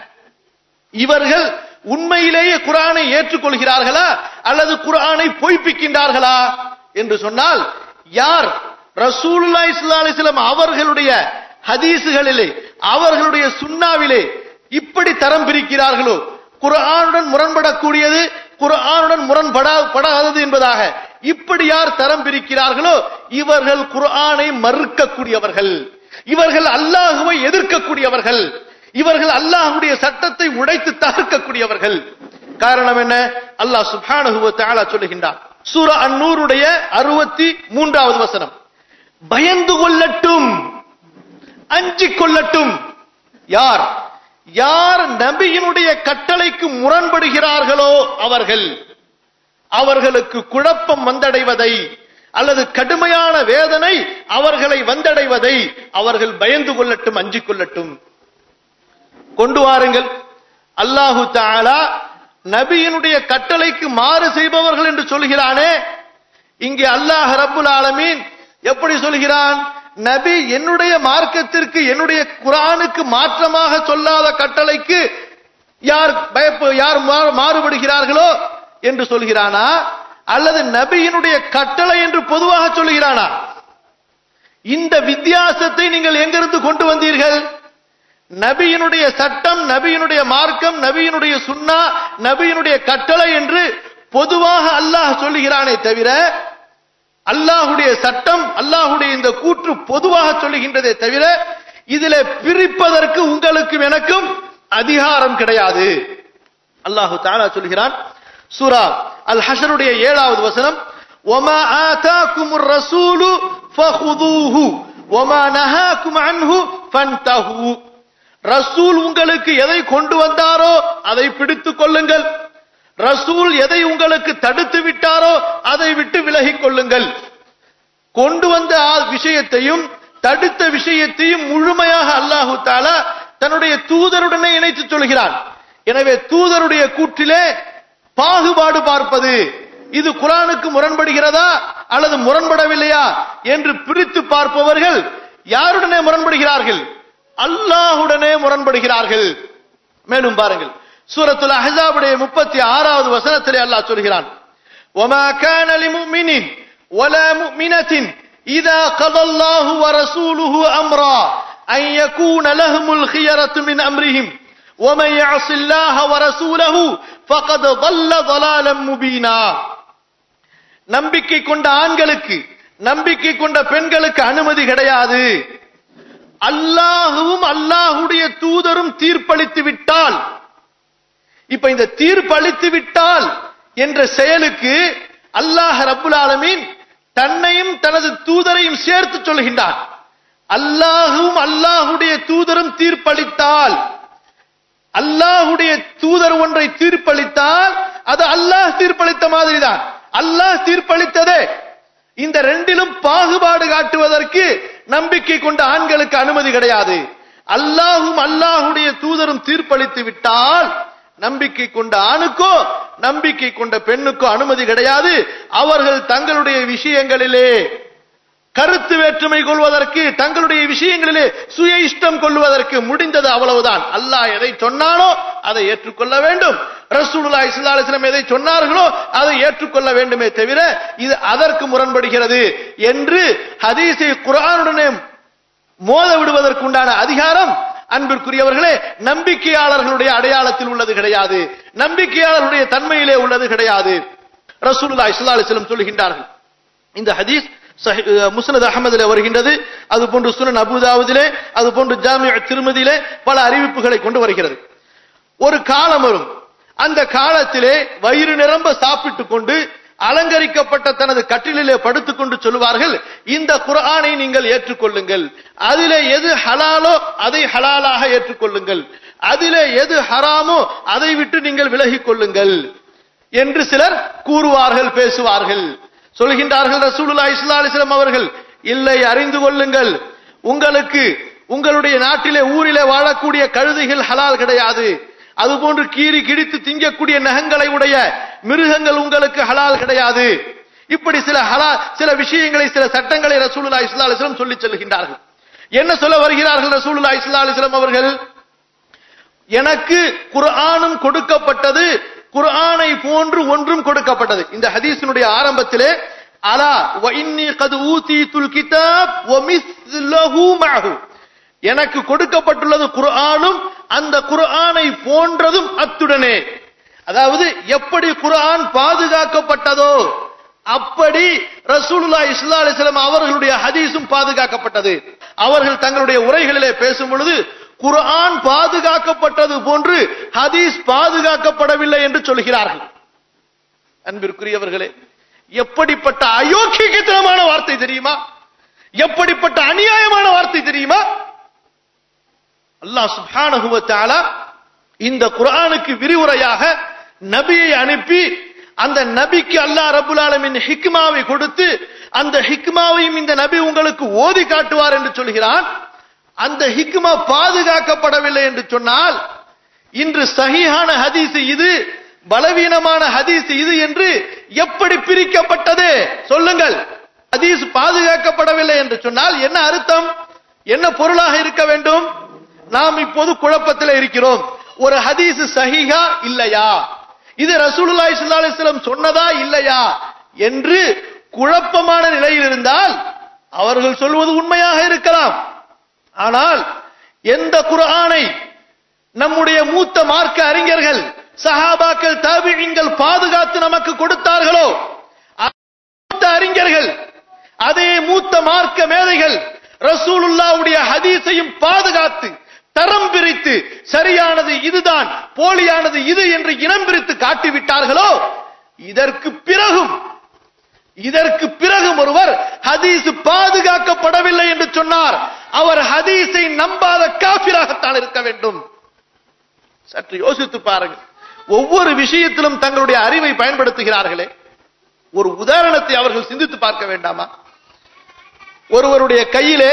இவர்கள் உண்மையிலேயே குரானை ஏற்றுக்கொள்கிறார்களா அல்லது குரானை பொய்ப்பிக்கின்றார்களா என்று சொன்னால் யார் ரசூலுல்லாஹி ஸல்லல்லாஹு அலைஹி வஸல்லம் அவர்களுடைய ஹதீசுகளிலே அவர்களுடைய சுன்னாவிலே இப்படி தரம் பிரிக்கிறார்களோ குர்ஆனுடன் முரண்படக்கூடியது குர்ஆனுடன் முரண்படாதது என்பதாக இப்படி யார் தரம் பிரிக்கிறார்களோ இவர்கள் குர்ஆனை மறுக்கக்கூடியவர்கள் இவர்கள் அல்லாஹுவை எதிர்க்கக்கூடியவர்கள் இவர்கள் அல்லாஹுடைய சட்டத்தை உடைத்து தகர்க்கக்கூடியவர்கள் காரணம் என்ன அல்லாஹ் சுப்ஹானஹு வ தஆலா சொல்லுகின்றார் சூரா அன்னூருடைய அறுபத்தி மூன்றாவது வசனம் பயந்து கொள்ளட்டும் அஞ்சிக் கொள்ளட்டும் யார் யார் நபியினுடைய கட்டளைக்கு முரண்படுகிறார்களோ அவர்கள் அவர்களுக்கு குழப்பம் வந்தடைவதை அல்லது கடுமையான வேதனை அவர்களை வந்தடைவதை அவர்கள் பயந்து கொள்ளட்டும் அஞ்சிக் கொள்ளட்டும் கொண்டு வாருங்கள் அல்லாஹு தாலா நபியினுடைய கட்டளைக்கு மாறு செய்பவர்கள் என்று சொல்கிறானே இங்கே அல்லாஹ் ரப்புல் ஆலமீன் எப்படி சொல்கிறான் நபி என்னுடைய மார்க்கத்திற்கு என்னுடைய குரானுக்கு மாற்றமாக சொல்லாத கட்டளைக்கு யார் பயப்பு யார் மா- மாறுபடுகிறார்களோ என்று சொல்கிறானா அல்லது நபியினுடைய கட்டளை என்று பொதுவாக சொல்கிறானா இந்த வித்தியாசத்தை நீங்கள் எங்கிருந்து கொண்டு வந்தீர்கள் நபியினுடைய சட்டம் நபியினுடைய மார்க்கம் நபியினுடைய சுன்னா நபியினுடைய கட்டளை என்று பொதுவாக அல்லாஹ் சொல்லுகிறானே தவிர அல்லாஹுடைய சட்டம் அல்லாஹுடைய இந்த கூற்று பொதுவாக சொல்லுகின்றதே தவிர இதிலே பிரிப்பதற்கு உங்களுக்கும் எனக்கும் அதிகாரம் கிடையாது அல்லாஹு தாலா சொல்கிறான் சூரா அல் ஹஷருடைய ஏழாவது வசனம் وما آتاكم الرسول فخذوه وما نهاكم عنه فانتهوا ரசூல் உங்களுக்கு எதை கொண்டு வந்தாரோ அதை பிடித்துக் கொள்ளுங்கள் ரசூல் எதை உங்களுக்கு தடுத்து விட்டாரோ அதை விட்டு விலகிக் கொள்ளுங்கள் கொண்டு வந்த ஆ- விஷயத்தையும் தடுத்த விஷயத்தையும் முழுமையாக அல்லாஹு தாலா தன்னுடைய தூதருடனே இணைத்து சொல்கிறான் எனவே தூதருடைய கூற்றிலே பாகுபாடு பார்ப்பது இது குரானுக்கு முரண்படுகிறதா அல்லது முரண்படவில்லையா என்று பிரித்து பார்ப்பவர்கள் யாருடனே முரண்படுகிறார்கள் அல்லாஹுடனே முரண்படுகிறார்கள் மேலும் பாருங்கள் சூரத்துல் அஹ்ஸாபுடைய முப்பத்தி ஆறாவது வசனத்திலே அல்லாஹ் சொல்கிறான் وما كان لمؤمن ولا مؤمنة إذا قضى الله ورسوله أمرا أن يكون لهم الخيرة من أمرهم ومن يعص الله ورسوله فقد ضل ضلالا مبينا நம்பிக்கை கொண்ட ஆண்களுக்கு நம்பிக்கை கொண்ட பெண்களுக்கு அனுமதி கிடையாது அல்லாஹுவும் அல்லாஹுடைய தூதரும் தீர்ப்பளித்து விட்டால் இப்ப இந்த தீர்ப்பளித்து விட்டால் என்ற செயலுக்கு அல்லாஹ் ரப்புல் ஆலமீன் தன்னையும் தனது தூதரையும் சேர்த்து சொல்கின்றான் அல்லாஹுவும் அல்லாஹுடைய தூதரும் தீர்ப்பளித்தால் அல்லாஹுடைய தூதர் ஒன்றை தீர்ப்பளித்தால் அது அல்லாஹ் தீர்ப்பளித்த மாதிரிதான் அல்லாஹ் தீர்ப்பளித்ததே இந்த ரெண்டிலும் பாகுபாடு காட்டுவதற்கு நம்பிக்கை கொண்ட ஆண்களுக்கு அனுமதி கிடையாது அல்லாஹும் அல்லாஹுடைய தூதரும் தீர்ப்பளித்து விட்டால் நம்பிக்கை கொண்ட ஆணுக்கோ நம்பிக்கை கொண்ட பெண்ணுக்கோ அனுமதி கிடையாது அவர்கள் தங்களுடைய விஷயங்களிலே கருத்து வேற்றுமை கொள்வதற்கு தங்களுடைய விஷயங்களிலே சுய இஷ்டம் கொள்வதற்கு முடிந்தது அவ்வளவுதான் அல்லாஹ் எதை சொன்னானோ அதை ஏற்றுக்கொள்ள வேண்டும் ரசூலுல்லாஹி ஸல்லல்லாஹு அலைஹி வஸல்லம் எதை சொன்னார்களோ அதை ஏற்றுக்கொள்ள வேண்டுமே தவிர இது அதற்கு முரண்படுகிறது என்று ஹதீஸை குர்ஆனுடனே மோத விடுவதற்குண்டான அதிகாரம் அன்பிற்குரியவர்களே நம்பிக்கையாளர்களுடைய அடையாளத்தில் உள்ளது கிடையாது நம்பிக்கையாளர்களுடைய தன்மையிலே உள்ளது கிடையாது ரசூலுல்லாஹி ஸல்லல்லாஹு அலைஹி வஸல்லம் சொல்கின்றார்கள் இந்த ஹதீஸ் சஹி- அஹ் முஸ்னத் அகமதிலே வருகின்றது அது போன்று சுனன் அபுதாவுதிலே அது போன்று ஜாமிய திருமதியிலே பல அறிவிப்புகளை கொண்டு வருகிறது ஒரு காலம் வரும் அந்த காலத்திலே வயிறு நிரம்ப சாப்பிட்டுக் கொண்டு அலங்கரிக்கப்பட்ட தனது கட்டிலே படுத்துக் கொண்டு சொல்லுவார்கள் இந்த குர்ஆனை நீங்கள் ஏற்றுக்கொள்ளுங்கள் அதிலே எது ஹலாலோ அதை ஹலாலாக ஏற்றுக்கொள்ளுங்கள் அதிலே எது ஹராமோ அதை விட்டு நீங்கள் விலகிக் கொள்ளுங்கள் என்று சிலர் கூறுவார்கள் பேசுவார்கள் சொல்கின்றார்கள் ரசூலுல்லாஹி ஸல்லல்லாஹு அலைஹி வஸல்லம் அவர்கள் இல்லை அறிந்து கொள்ளுங்கள் உங்களுக்கு உங்களுடைய நாட்டிலே ஊரிலே வாழக்கூடிய கழுதைகள் ஹலால் கிடையாது அதுபோன்று கீறி கிடித்து திங்கக்கூடிய நகங்களை உடைய மிருகங்கள் உங்களுக்கு ஹலால் கிடையாது இப்படி சில ஹலா சில விஷயங்களை சில சட்டங்களை ரசூலுல்லாஹி ஸல்லல்லாஹு அலைஹி வஸல்லம் சொல்லி செல்கின்றார்கள் என்ன சொல்ல வருகிறார்கள் ரசூலுல்லாஹி ஸல்லல்லாஹு அலைஹி வஸல்லம் அவர்கள் எனக்கு குர்ஆனும் கொடுக்கப்பட்டது குர்ஆனை போன்று ஒன்றும் கொடுக்கப்பட்டது இந்த ஹதீஸினுடைய ஆரம்பத்திலே அலா வ இன்னி கது ஊதீதுல் கிதாப் வ மிஸ்லஹு மஅஹு எனக்கு கொடுக்கப்பட்டுள்ளது குர்ஆனும் அந்த குர்ஆனை போன்றதும் அத்துடனே அதாவது எப்படி குர்ஆன் பாதுகாக்கப்பட்டதோ அப்படி ரசூலுல்லாஹி ஸல்லல்லாஹு அலைஹி வஸல்லம் அவர்களுடைய ஹதீஸும் பாதுகாக்கப்பட்டது அவர்கள் தங்களுடைய உரைகளிலே பேசும் பொழுது குர்ஆன் பாதுகாக்கப்பட்டது போன்று ஹதீஸ் பாதுகாக்கப்படவில்லை என்று சொல்கிறார்கள் அன்பிற்குரியவர்களே எப்படிப்பட்ட அயோக்கியத்தனமான வார்த்தை தெரியுமா எப்படிப்பட்ட அநியாயமான வார்த்தை தெரியுமா அல்லாஹ் சுப்ஹானஹு வ தஆலா இந்த குர்ஆனுக்கு விரிவுரையாக நபியை அனுப்பி அந்த நபிக்கு அல்லாஹ் ரப்புல் ஆலமீன் ஹிக்மாவை கொடுத்து அந்த ஹிக்மாவையும் இந்த நபி உங்களுக்கு ஓதி காட்டுவார் என்று சொல்கிறான் அந்த ஹிக்மா பாதுகாக்கப்படவில்லை என்று சொன்னால் இன்று சஹீஹான ஹதீஸ் இது பலவீனமான ஹதீஸ் இது என்று எப்படி பிரிக்கப்பட்டது சொல்லுங்கள் ஹதீஸ் பாதுகாக்கப்படவில்லை என்று சொன்னால் என்ன அர்த்தம் என்ன பொருளாக இருக்க வேண்டும் நாம் இப்போது குழப்பத்தில் இருக்கிறோம் ஒரு ஹதீஸ் சஹீஹா இல்லையா இது ரசூலுல்லாஹி ஸல்லல்லாஹு அலைஹி வஸல்லம் சொன்னதா இல்லையா என்று குழப்பமான நிலையில் இருந்தால் அவர்கள் சொல்வது உண்மையாக இருக்கலாம் ஆனால் எந்த குர்ஆனை நம்முடைய மூத்த மார்க்க அறிஞர்கள் சஹாபாக்கள் தாபிஈன்கள் பாதுகாத்து நமக்கு கொடுத்தார்களோ மூத்த அறிஞர்கள் அதே மூத்த மார்க்க மேதைகள் ரசூலுல்லாவுடைய ஹதீஸையும் பாதுகாத்து தரம் பிரித்து சரியானது இதுதான் போலியானது இது என்று இனம் பிரித்து காட்டிவிட்டார்களோ இதற்கு பிறகும் இதற்கு பிறகும் ஒருவர் ஹதீஸ் பாதுகாக்கப்படவில்லை என்று சொன்னார் அவர் ஹதீஸை நம்பாத காபிராகத்தான் இருக்க வேண்டும் சற்று யோசித்து பாருங்கள் ஒவ்வொரு விஷயத்திலும் தங்களுடைய அறிவை பயன்படுத்துகிறார்களே ஒரு உதாரணத்தை அவர்கள் சிந்தித்து பார்க்க வேண்டாமா ஒருவருடைய கையிலே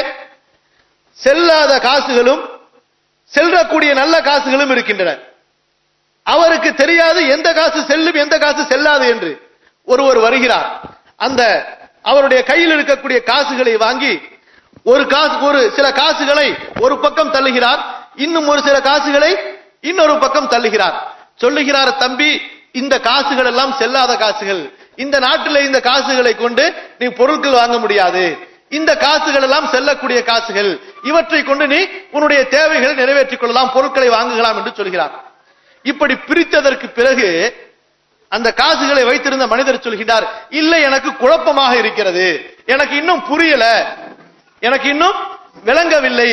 செல்லாத காசுகளும் செல்லக்கூடிய நல்ல காசுகளும் இருக்கின்றன அவருக்கு தெரியாது எந்த காசு செல்லும் எந்த காசு செல்லாது என்று ஒருவர் வருகிறார் அந்த அவருடைய கையில் இருக்கக்கூடிய காசுகளை வாங்கி ஒரு காசு ஒரு சில காசுகளை ஒரு பக்கம் தள்ளுகிறார் இன்னும் ஒரு சில காசுகளை இன்னொரு பக்கம் தள்ளுகிறார் சொல்லுகிறார் தம்பி இந்த காசுகள் எல்லாம் செல்லாத காசுகள் இந்த நாட்டில் இந்த காசுகளை கொண்டு நீ பொருட்கள் வாங்க முடியாது இந்த காசுகள் எல்லாம் செல்லக்கூடிய காசுகள் இவற்றை கொண்டு நீ உன்னுடைய தேவைகளை நிறைவேற்றிக் கொள்ளலாம் பொருட்களை வாங்குகலாம் என்று சொல்கிறார் இப்படி பிரித்ததற்கு பிறகு அந்த காசுகளை வைத்திருந்த மனிதர் சொல்கிறார் இல்லை எனக்கு குழப்பமாக இருக்கிறது எனக்கு இன்னும் புரியல எனக்கு இன்னும் விளங்கவில்லை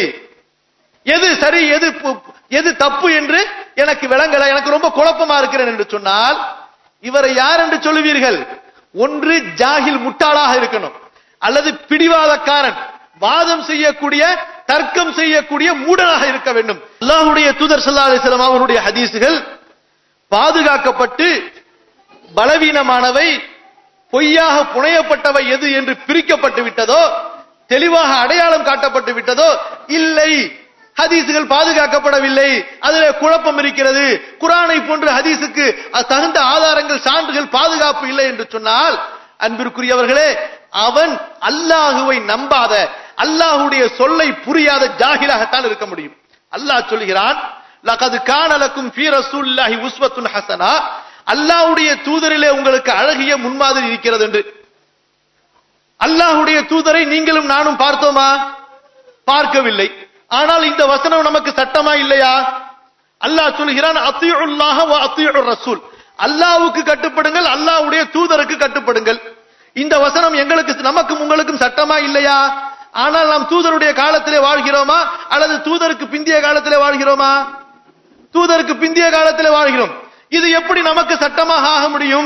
எது சரி எது பு- எது தப்பு என்று எனக்கு விளங்கல எனக்கு ரொம்ப குழப்பமா இருக்கிறேன் என்று சொன்னால் இவரை யார் என்று சொல்லுவீர்கள் ஒன்று ஜாகில் முட்டாளாக இருக்கணும் அல்லது பிடிவாதக்காரன் வாதம் செய்யக்கூடிய தர்க்கம் செய்யக்கூடிய மூடனாக இருக்க வேண்டும் அல்லாஹ்வுடைய தூதர் ஸல்லல்லாஹு அலைஹி வஸல்லம் அவருடைய ஹதீஸுகள் பாதுகாக்கப்பட்டு பலவீனமானவை பொய்யாக புனையப்பட்டவை எது என்று பிரிக்கப்பட்டு விட்டதோ தெளிவாக அடையாளம் காட்டப்பட்டு விட்டதோ இல்லை ஹதீசுகள் பாதுகாக்கப்படவில்லை அதில் குழப்பம் இருக்கிறது குரானை போன்ற ஹதீஸுக்கு அது தகுந்த ஆதாரங்கள் சான்றுகள் பாதுகாப்பு இல்லை என்று சொன்னால் அன்பிற்குரியவர்களே அவன் அல்லாஹுவை நம்பாத அல்லாஹுடைய சொல்லை புரியாத ஜாகிலாகத்தான் இருக்க முடியும் அல்லாஹ் சொல்கிறான் லகது கானலக்கும் ஃபீ ரசூலில்லாஹி உஸ்வத்துன் ஹசனா அல்லாஹ்வுடைய தூதரிலே உங்களுக்கு அழகிய முன்மாதிரி இருக்கிறது என்று அல்லாஹ்வுடைய தூதரை நீங்களும் நானும் பார்த்தோமா பார்க்கவில்லை ஆனால் இந்த வசனம் நமக்கு சட்டமா இல்லையா அல்லாஹ் சொல்கிறான் அத்தியுல்லாஹ வ அத்தியுர் ரசூல் அல்லாஹ்வுக்கு கட்டுப்படுங்கள் அல்லாஹ்வுடைய தூதருக்கு கட்டுப்படுங்கள் இந்த வசனம் எங்களுக்கு நமக்கும் உங்களுக்கும் சட்டமா இல்லையா ஆனால் நாம் தூதருடைய காலத்திலே வாழ்கிறோமா அல்லது தூதருக்கு பிந்திய காலத்திலே வாழ்கிறோமா தூதருக்கு பிந்திய காலத்திலே வாழ்கிறோம் இது எப்படி நமக்கு சட்டமாக ஆக முடியும்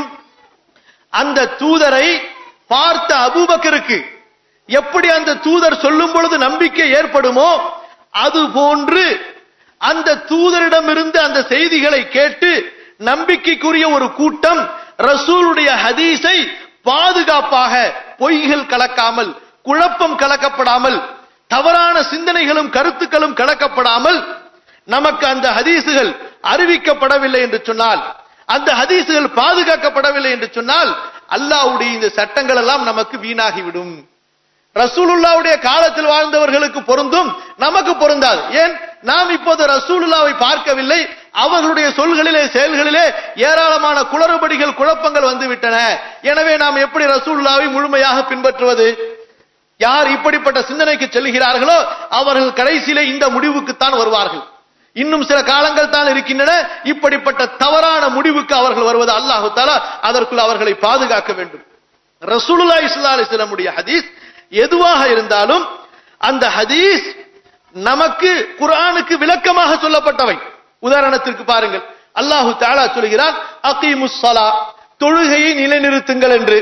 அந்த தூதரை பார்த்த அபூபக்கருக்கு எப்படி அந்த தூதர் சொல்லும் பொழுது நம்பிக்கை ஏற்படுமோ அது போன்று அந்த தூதரிடமிருந்து அந்த செய்திகளை கேட்டு நம்பிக்கைக்குரிய ஒரு கூட்டம் ரசூலுடைய ஹதீஸை பாதுகாப்பாக பொய்கள் கலக்காமல் குழப்பம் கலக்கப்படாமல் தவறான சிந்தனைகளும் கருத்துக்களும் கலக்கப்படாமல் நமக்கு அந்த ஹதீசுகள் அறிவிக்கப்படவில்லை என்று சொன்னால் அந்த ஹதீசுகள் பாதுகாக்கப்படவில்லை என்று சொன்னால் அல்லாஹ்வுடைய இந்த சட்டங்கள் எல்லாம் நமக்கு வீணாகிவிடும் ரசூலுல்லாவுடைய காலத்தில் வாழ்ந்தவர்களுக்கு பொருந்தும் நமக்கு பொருந்தாது ஏன் நாம் இப்போது ரசூலுல்லாவை பார்க்கவில்லை அவர்களுடைய சொல்களிலே செயல்களிலே ஏராளமான குளறுபடிகள் குழப்பங்கள் வந்துவிட்டன எனவே நாம் எப்படி ரசூலுல்லாவை முழுமையாக பின்பற்றுவது யார் இப்படிப்பட்ட சிந்தனைக்கு செல்கிறார்களோ அவர்கள் கடைசியிலே இந்த முடிவுக்குத்தான் வருவார்கள் இன்னும் சில காலங்கள் தான் இருக்கின்றன இப்படிப்பட்ட தவறான முடிவுக்கு அவர்கள் வருவது அல்லாஹு தாலா அதற்குள் அவர்களை பாதுகாக்க வேண்டும் ரசூலுல்லா இஸ்லா அலிஸ்லமுடைய ஹதீஸ் எதுவாக இருந்தாலும் அந்த ஹதீஸ் நமக்கு குர்ஆனுக்கு விளக்கமாக சொல்லப்பட்டவை உதாரணத்திற்கு பாருங்கள் அல்லாஹு தாலா சொல்கிறான் அகீமுஸ் ஸலா தொழுகையை நிலைநிறுத்துங்கள் என்று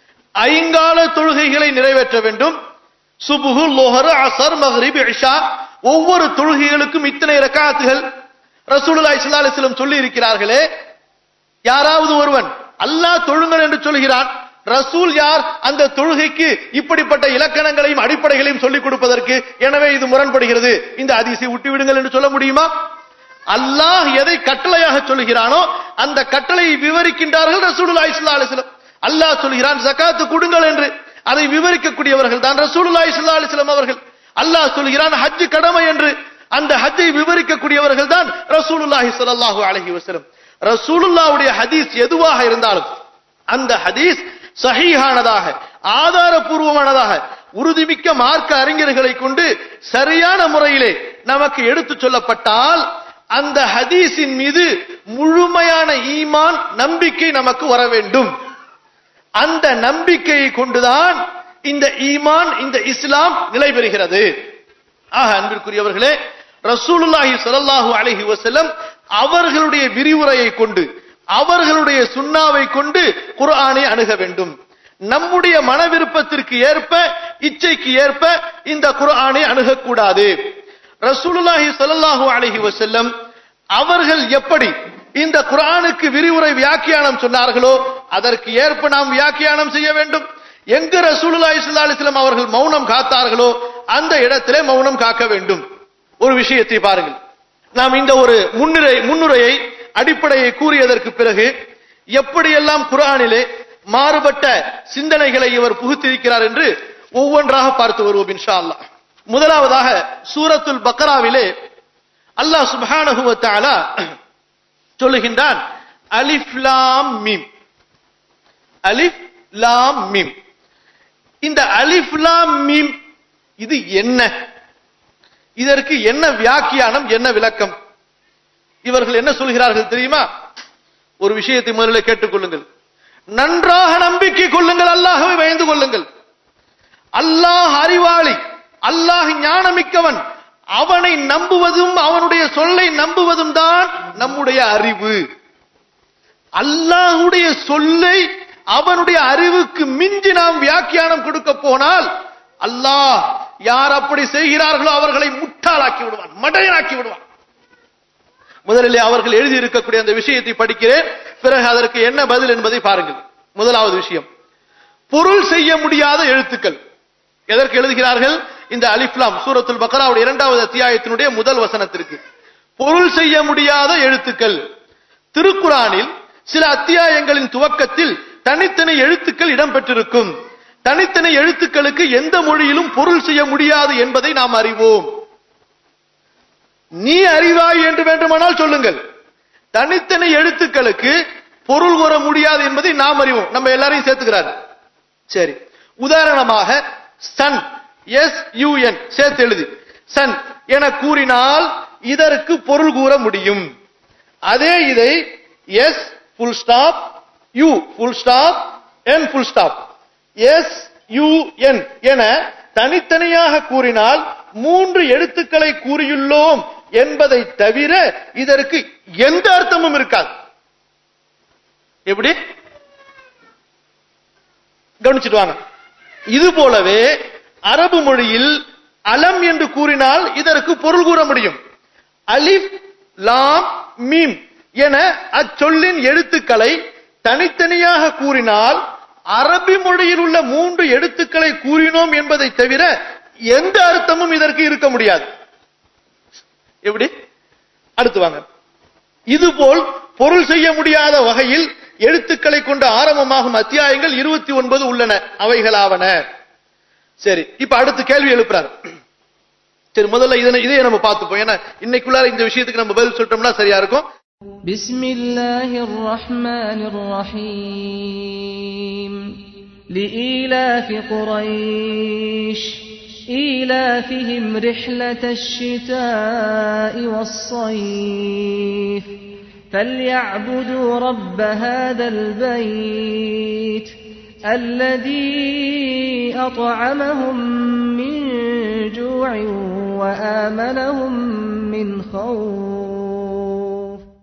ஐங்கால தொழுகைகளை நிறைவேற்ற வேண்டும் சுபுஹு லோஹர் அசர் மஹ்ரிப் இஷா ஒவ்வொரு தொழுகைகளுக்கும் இத்தனை ரக்காத்துகள் ரசூலுல்லாஹி ஸல்லல்லாஹு அலைஹி வஸல்லம் சொல்லி இருக்கிறார்களே யாராவது ஒருவன் அல்லாஹ் தொழுங்கள் என்று சொல்கிறான் ரசூல் யார் அந்த தொழுகைக்கு இப்படிப்பட்ட இலக்கணங்களையும் அடிப்படைகளையும் சொல்லிக் கொடுப்பதற்கு எனவே இது முரண்படுகிறது இந்த ஹதீஸை விட்டு விடுங்கள் என்று சொல்ல முடியுமா அல்லாஹ் எதை கட்டளையாக சொல்கிறானோ அந்த கட்டளையை விவரிக்கின்றார்கள் ரசூலுல்லாஹி ஸல்லல்லாஹு அலைஹி வஸல்லம் அல்லாஹ் சொல்கிறான் ஜகாத்து கொடுங்கள் என்று அதை விவரிக்கக்கூடியவர்கள் தான் ரசூலுல்லாஹி ஸல்லல்லாஹு அலைஹி வஸல்லம் அவர்கள் அல்லாஹ் சொல்கிறான் ஹஜ் கடமை என்று அந்த ஹஜ்ஜை விவரிக்கக்கூடியவர்கள் தான் ரசூலுல்லாஹி ஸல்லல்லாஹு அலைஹி வஸல்லம் ரசூலுல்லாஹ்வுடைய ஹதீஸ் எதுவாக இருந்தாலும் அந்த ஹதீஸ் சஹீஹானதாக ஆதாரபூர்வமானதாக உறுதிமிக்க மார்க்க அறிஞர்களை கொண்டு சரியான முறையிலே நமக்கு எடுத்துச் சொல்லப்பட்டால் அந்த ஹதீஸின் மீது முழுமையான ஈமான் நம்பிக்கை நமக்கு வர வேண்டும் அந்த நம்பிக்கையை கொண்டுதான் இந்த ஈமான் இந்த இஸ்லாம் நிலை பெறுகிறது ஆக அன்பிற்குரியவர்களே ரசூலுல்லாஹி ஸல்லல்லாஹு அலைஹி வஸல்லம் அவர்களுடைய விரிவுரையை கொண்டு அவர்களுடைய சுண்ணாவை கொண்டு குர்ஆனை அணுக வேண்டும் நம்முடைய மன விருப்பத்திற்கு ஏற்ப இச்சைக்கு ஏற்ப இந்த குர்ஆனை அணுகக்கூடாது ரசூலுல்லாஹி ஸல்லல்லாஹு அலைஹி வஸல்லம் அவர்கள் எப்படி இந்த குர்ஆனுக்கு விரிவுரை வியாக்கியானம் சொன்னார்களோ அதற்கு ஏற்ப நாம் வியாக்கியானம் செய்ய வேண்டும் எங்கு ரசூலுல்லாஹி ஸல்லல்லாஹு அலைஹி வஸல்லம் அவர்கள் மௌனம் காத்தார்களோ அந்த இடத்திலே மௌனம் காக்க வேண்டும் ஒரு விஷயத்தை பாருங்கள் நாம் இந்த ஒரு முன்னுரை முன்னுரையை அடிப்படையை கூறியதற்கு பிறகு எப்படியெல்லாம் குர்ஆனிலே மாறுபட்ட சிந்தனைகளை இவர் புகுத்திருக்கிறார் என்று ஒவ்வொன்றாக பார்த்து வருவோம் இன்ஷா அல்லாஹ் முதலாவதாக சூரத்துல் பக்ராவிலே அல்லாஹ் சுப்ஹானஹு வ தஆலா சொல்லுகின்றான் அலிஃப் லாம் மீம் அலிஃப் லாம் மீம் இந்த அலிஃப் லாம் மீம் இது என்ன இதற்கு என்ன வியாக்கியானம் என்ன விளக்கம் இவர்கள் என்ன சொல்கிறார்கள் தெரியுமா ஒரு விஷயத்தை முதலில் கேட்டுக்கொள்ளுங்கள் நன்றாக நம்பிக்கை கொள்ளுங்கள் அல்லாஹவை பயந்து கொள்ளுங்கள் அல்லாஹ் அறிவாளி அல்லாஹ் ஞானமிக்கவன் அவனை நம்புவதும் அவனுடைய சொல்லை நம்புவதும் தான் நம்முடைய அறிவு அல்லாஹுடைய சொல்லை அவனுடைய அறிவுக்கு மிஞ்சி நாம் வியாக்கியானம் கொடுக்க போனால் அல்லாஹ் யார் அப்படி செய்கிறார்களோ அவர்களை முட்டாளாக்கி விடுவான் மடையனாக்கி விடுவான் முதலிலே அவர்கள் எழுதி இருக்கக்கூடிய அந்த விஷயத்தை படிக்கிறேன் பிறகு அதற்கு என்ன பதில் என்பதை பாருங்கள் முதலாவது விஷயம் பொருள் செய்ய முடியாத எழுத்துக்கள் எதற்கு எழுதுகிறார்கள் இந்த அலிஃப்லாம் சூரத்துல் பக்ராவுடைய இரண்டாவது அத்தியாயத்தினுடைய முதல் வசனத்திற்கு பொருள் செய்ய முடியாத எழுத்துக்கள் திருக்குறானில் சில அத்தியாயங்களின் துவக்கத்தில் தனித்தனி எழுத்துக்கள் இடம்பெற்றிருக்கும் தனித்தனி எழுத்துக்களுக்கு எந்த மொழியிலும் பொருள் செய்ய முடியாது என்பதை நாம் அறிவோம் நீ அறிவாய் என்று வேண்டுமானால் சொல்லுங்கள் தனித்தனி எழுத்துக்களுக்கு பொருள் கூற முடியாது என்பதை நாம் அறிவோம் நம்ம எல்லாரையும் சேர்த்துக்கிறாரு சரி உதாரணமாக சன் எஸ் யூஎன் சேர்த்து எழுதி சன் என கூறினால் இதற்கு பொருள் கூற முடியும் அதே இதை S full stop U full stop N full stop S U N என தனித்தனியாக கூறினால் மூன்று எழுத்துக்களை கூறியுள்ளோம் என்பதை தவிர இதற்கு எந்த அர்த்தமும் இருக்காது எப்படி கவனிச்சுட்டு வாங்க இது போலவே அரபு மொழியில் அலம் என்று கூறினால் இதற்கு பொருள் கூற முடியும் அலிஃப் லாம் மீம் என அச்சொல்லின் எழுத்துக்களை தனித்தனியாக கூறினால் அரபி மொழியில் உள்ள மூன்று எழுத்துக்களை கூறினோம் என்பதை தவிர எந்த அர்த்தமும் இதற்கு இருக்க முடியாது எப்படி அடுத்து வாங்க இதுபோல் பொருள் செய்ய முடியாத வகையில் எழுத்துக்களை கொண்டு ஆரம்பமாகும் அத்தியாயங்கள் இருபத்தி ஒன்பது உள்ளன அவைகளாவன சரி இப்ப அடுத்து கேள்வி எழுப்புறாரு சரி முதல்ல இதனை இதையே நம்ம பார்த்துப்போம் ஏன்னா இன்னைக்குள்ளார இந்த விஷயத்துக்கு நம்ம பதில் சொல்லிட்டோம்னா சரியா இருக்கும்
بسم الله الرحمن الرحيم لإيلاف قريش إيلافهم رحلة الشتاء والصيف فليعبدوا رب هذا البيت الذي أطعمهم من جوع وآمنهم من خوف